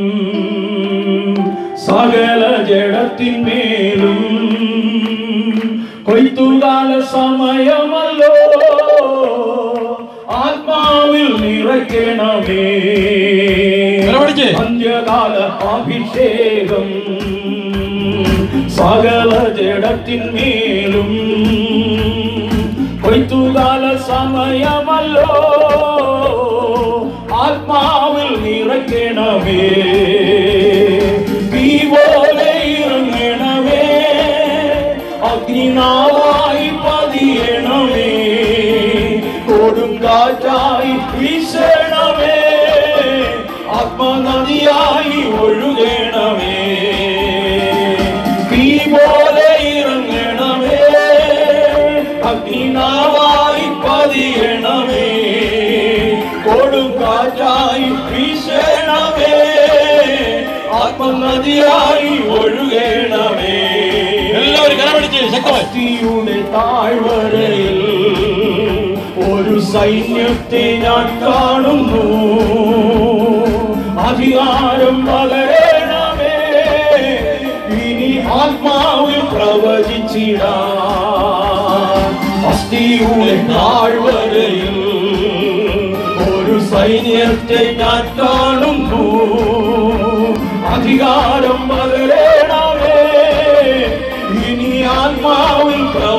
സകല ജഡത്തിന്മേലും കൊയ്ത്തുകാല സമയമല്ലോ ആത്മാവിൽ നിറയ്ക്കണമേ നിലവിളിച്ച്. അന്ത്യകാല അഭിഷേകം സകല ജഡത്തിന്മേലും കൊയ്ത്തുകാല സമയമല്ലോ ആത്മാവിൽ നിറയ്ക്കണമേ തീ പോലെ ഇറങ്ങണമേ അഗ്നിനാവായി പതിയണമേ കൊടുങ്കാറ്റായി വീശണമേ ആത്മനദിയായി ഒഴുകണമേ തീ പോലെ ഇറങ്ങണമേ അഗ്നിനാവായി പതിയണമേ കൊടുങ്കാറ്റായി വീശണമേ ആത്മനദിയായി ഒഴുകണമേ എല്ലാവരും കരമടിച്ച് ശക്തമായി ഭക്തിയുടെ താഴ്വരയിൽ ഒരു സൈന്യത്തെ ഞാൻ കാണുന്നു അധികാരം പകരണമേ ഇനി ആത്മാവിൽ പ്രവചിച്ചിടാൻ ഭക്തിയുടെ താഴ്വരയിൽ ഒരു സൈന്യത്തെ ഞാൻ കാണുന്നു അധികാരം പകരണമേ ഇനി ആത്മാവിൽ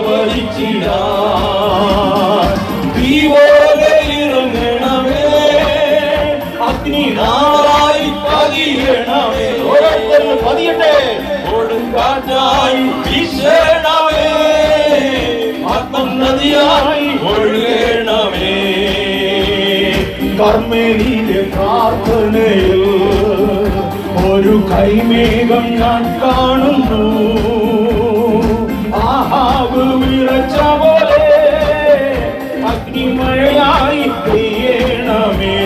പ്രവചിച്ചിടാൻ തീവോടെ ഇറങ്ങണമേ അഗ്നി നാളായി പതിയണമേ ഓരോരുത്തരും പതിയട്ടെ കർമ്മേലിയിലെ പ്രാർത്ഥനയിൽ ഒരു കൈമേഘം ഞാൻ കാണുന്നു ആഹാവ് വിറച്ച പോലെ അഗ്നിമഴയായി പെയ്യണമേ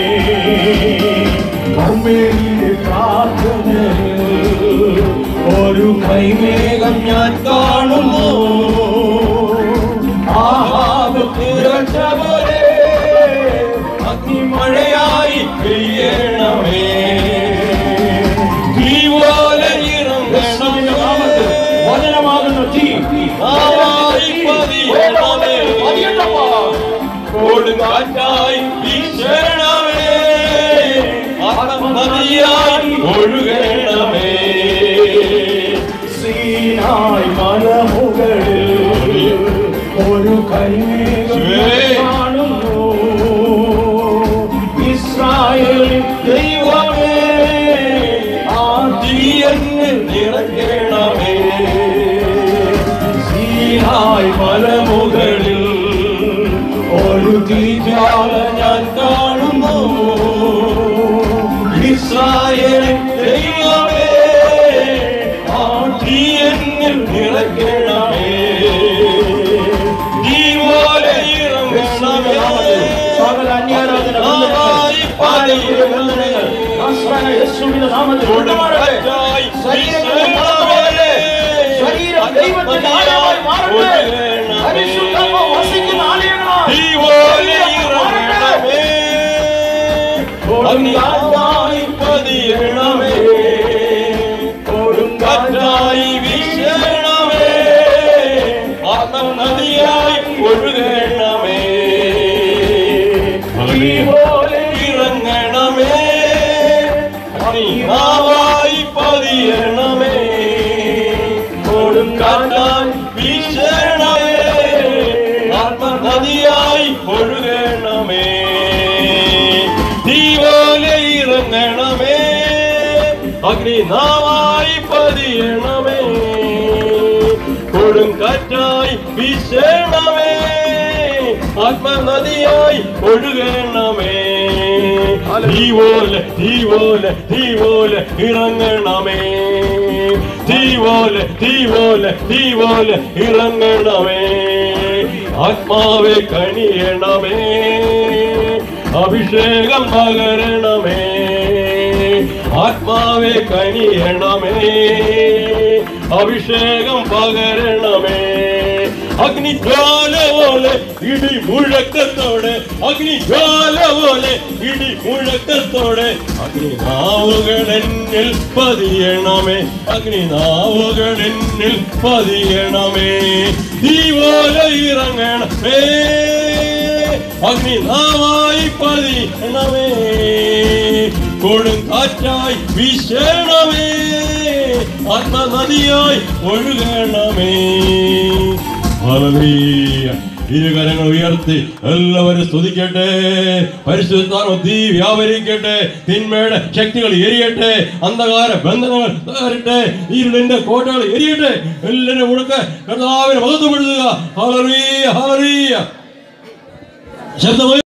കർമ്മേലിയിലെ പ്രാർത്ഥനയിൽ ഒരു കൈമേഘം ഞാൻ കാണുന്നു ആഹാവ് വിറച്ച പോലെ അഗ്നിമഴയായി പെയ്യണമേ തീ പോലെ ഇറങ്ങണമേ. വചനമാകുന്ന തീ ആവായി പതിയണമേ. കൊടുങ്കാറ്റായി വീശണമേ. ആത്മനദിയായി ഒഴുകണമേ. സീനായി മലമുകളിൽ ഒരു കൈമേഘം ഞാൻ കാണുന്നു ഇസ്രായേലിൻ ദൈവമേ ആ തീയങ്ങ് നിറയ്ക്കണമേ. സീനായി മലമുകളിൽ ഒരു തീജ്വാല ഞാൻ കാണുന്നു ഇസ്രായേലിൻ ദൈവമേ ആ തീയങ്ങ് നിറയ്ക്കണമേ. തീ പോലെ ഇറങ്ങണമേ. സകല അന്യാരാധന ആവായി പതിയണമേ. യേശുവിന്റെ നാമത്തിൽ കൊണ്ടുമാറട്ടെ. കൊടുങ്കാറ്റായി ശരീരങ്ങൾ മറന്നുപോകട്ടെ. ശരീരം ദൈവത്തിന്റെ ആലയമായി മാറട്ടെ. പരിശുദ്ധാത്മാവ് വസിക്കുന്ന ആലയങ്ങളായി തീ പോലെ ശരീരം മാറട്ടെ. ഇറങ്ങണമേ. അഗ്നിയായി പതിയണമേ. കൊടുങ്കാറ്റായി വീശണമേ. ആത്മനദിയായി ഒഴുകണമേ. തീ പോലെ ഇറങ്ങണമേ. അഗ്നിയായി പതിയണമേ. കൊടുങ്കാറ്റായി വീശണമേ. ആത്മനദിയായി ഒഴുകണമേ തീ പോലെ ഇറങ്ങണമേ അഗ്നിനാവായി പതിയണമേ കൊടുങ്കാറ്റായി വീശണമേ ആത്മനദിയായി ഒഴുകണമേ തീ പോലെ തീ പോലെ തീ പോലെ ഇറങ്ങണമേ തീ പോലെ തീ പോലെ തീ പോലെ ഇറങ്ങണമേ ആത്മാവെ കണിയണമേ അഭിഷേകം പകരണമേ ആത്മാവെ കനിയണമേ അഭിഷേകം പകരണമേ അഗ്നിജ്വാല പോലെ ഇടി മുഴക്കത്തോടെ അഗ്നിജ്വാല പോലെ ഇടി മുഴക്കത്തോടെ അഗ്നിനാവുകൾ എന്നിൽ പതിയണമേ അഗ്നിനാവുകൾ എന്നിൽ പതിയണമേ തീ പോലെ ഇറങ്ങണമേ അഗ്നിനാവായി പതിയണമേ കൊടുങ്കാറ്റായി വീശണമേ ആത്മനദിയായി ഒഴുകണമേ ഹല്ലേലൂയ. ഇരുകരങ്ങൾ ഉയർത്തി എല്ലാവരും സ്തുതിക്കട്ടെ പരിശുദ്ധാത്മ തീ വ്യാപരിക്കട്ടെ തിന്മയുടെ ശക്തികൾ എരിയട്ടെ അന്ധകാര ബന്ധനങ്ങൾ തകരട്ടെ ഇരുളിന്റെ കോട്ടകൾ എരിയട്ടെ എല്ലാവരും മുഴുക്ക കർത്താവിനെ മഹത്വപ്പെടുത്തുക ഹലറിയ ഹലറിയ ശബ്ദമായി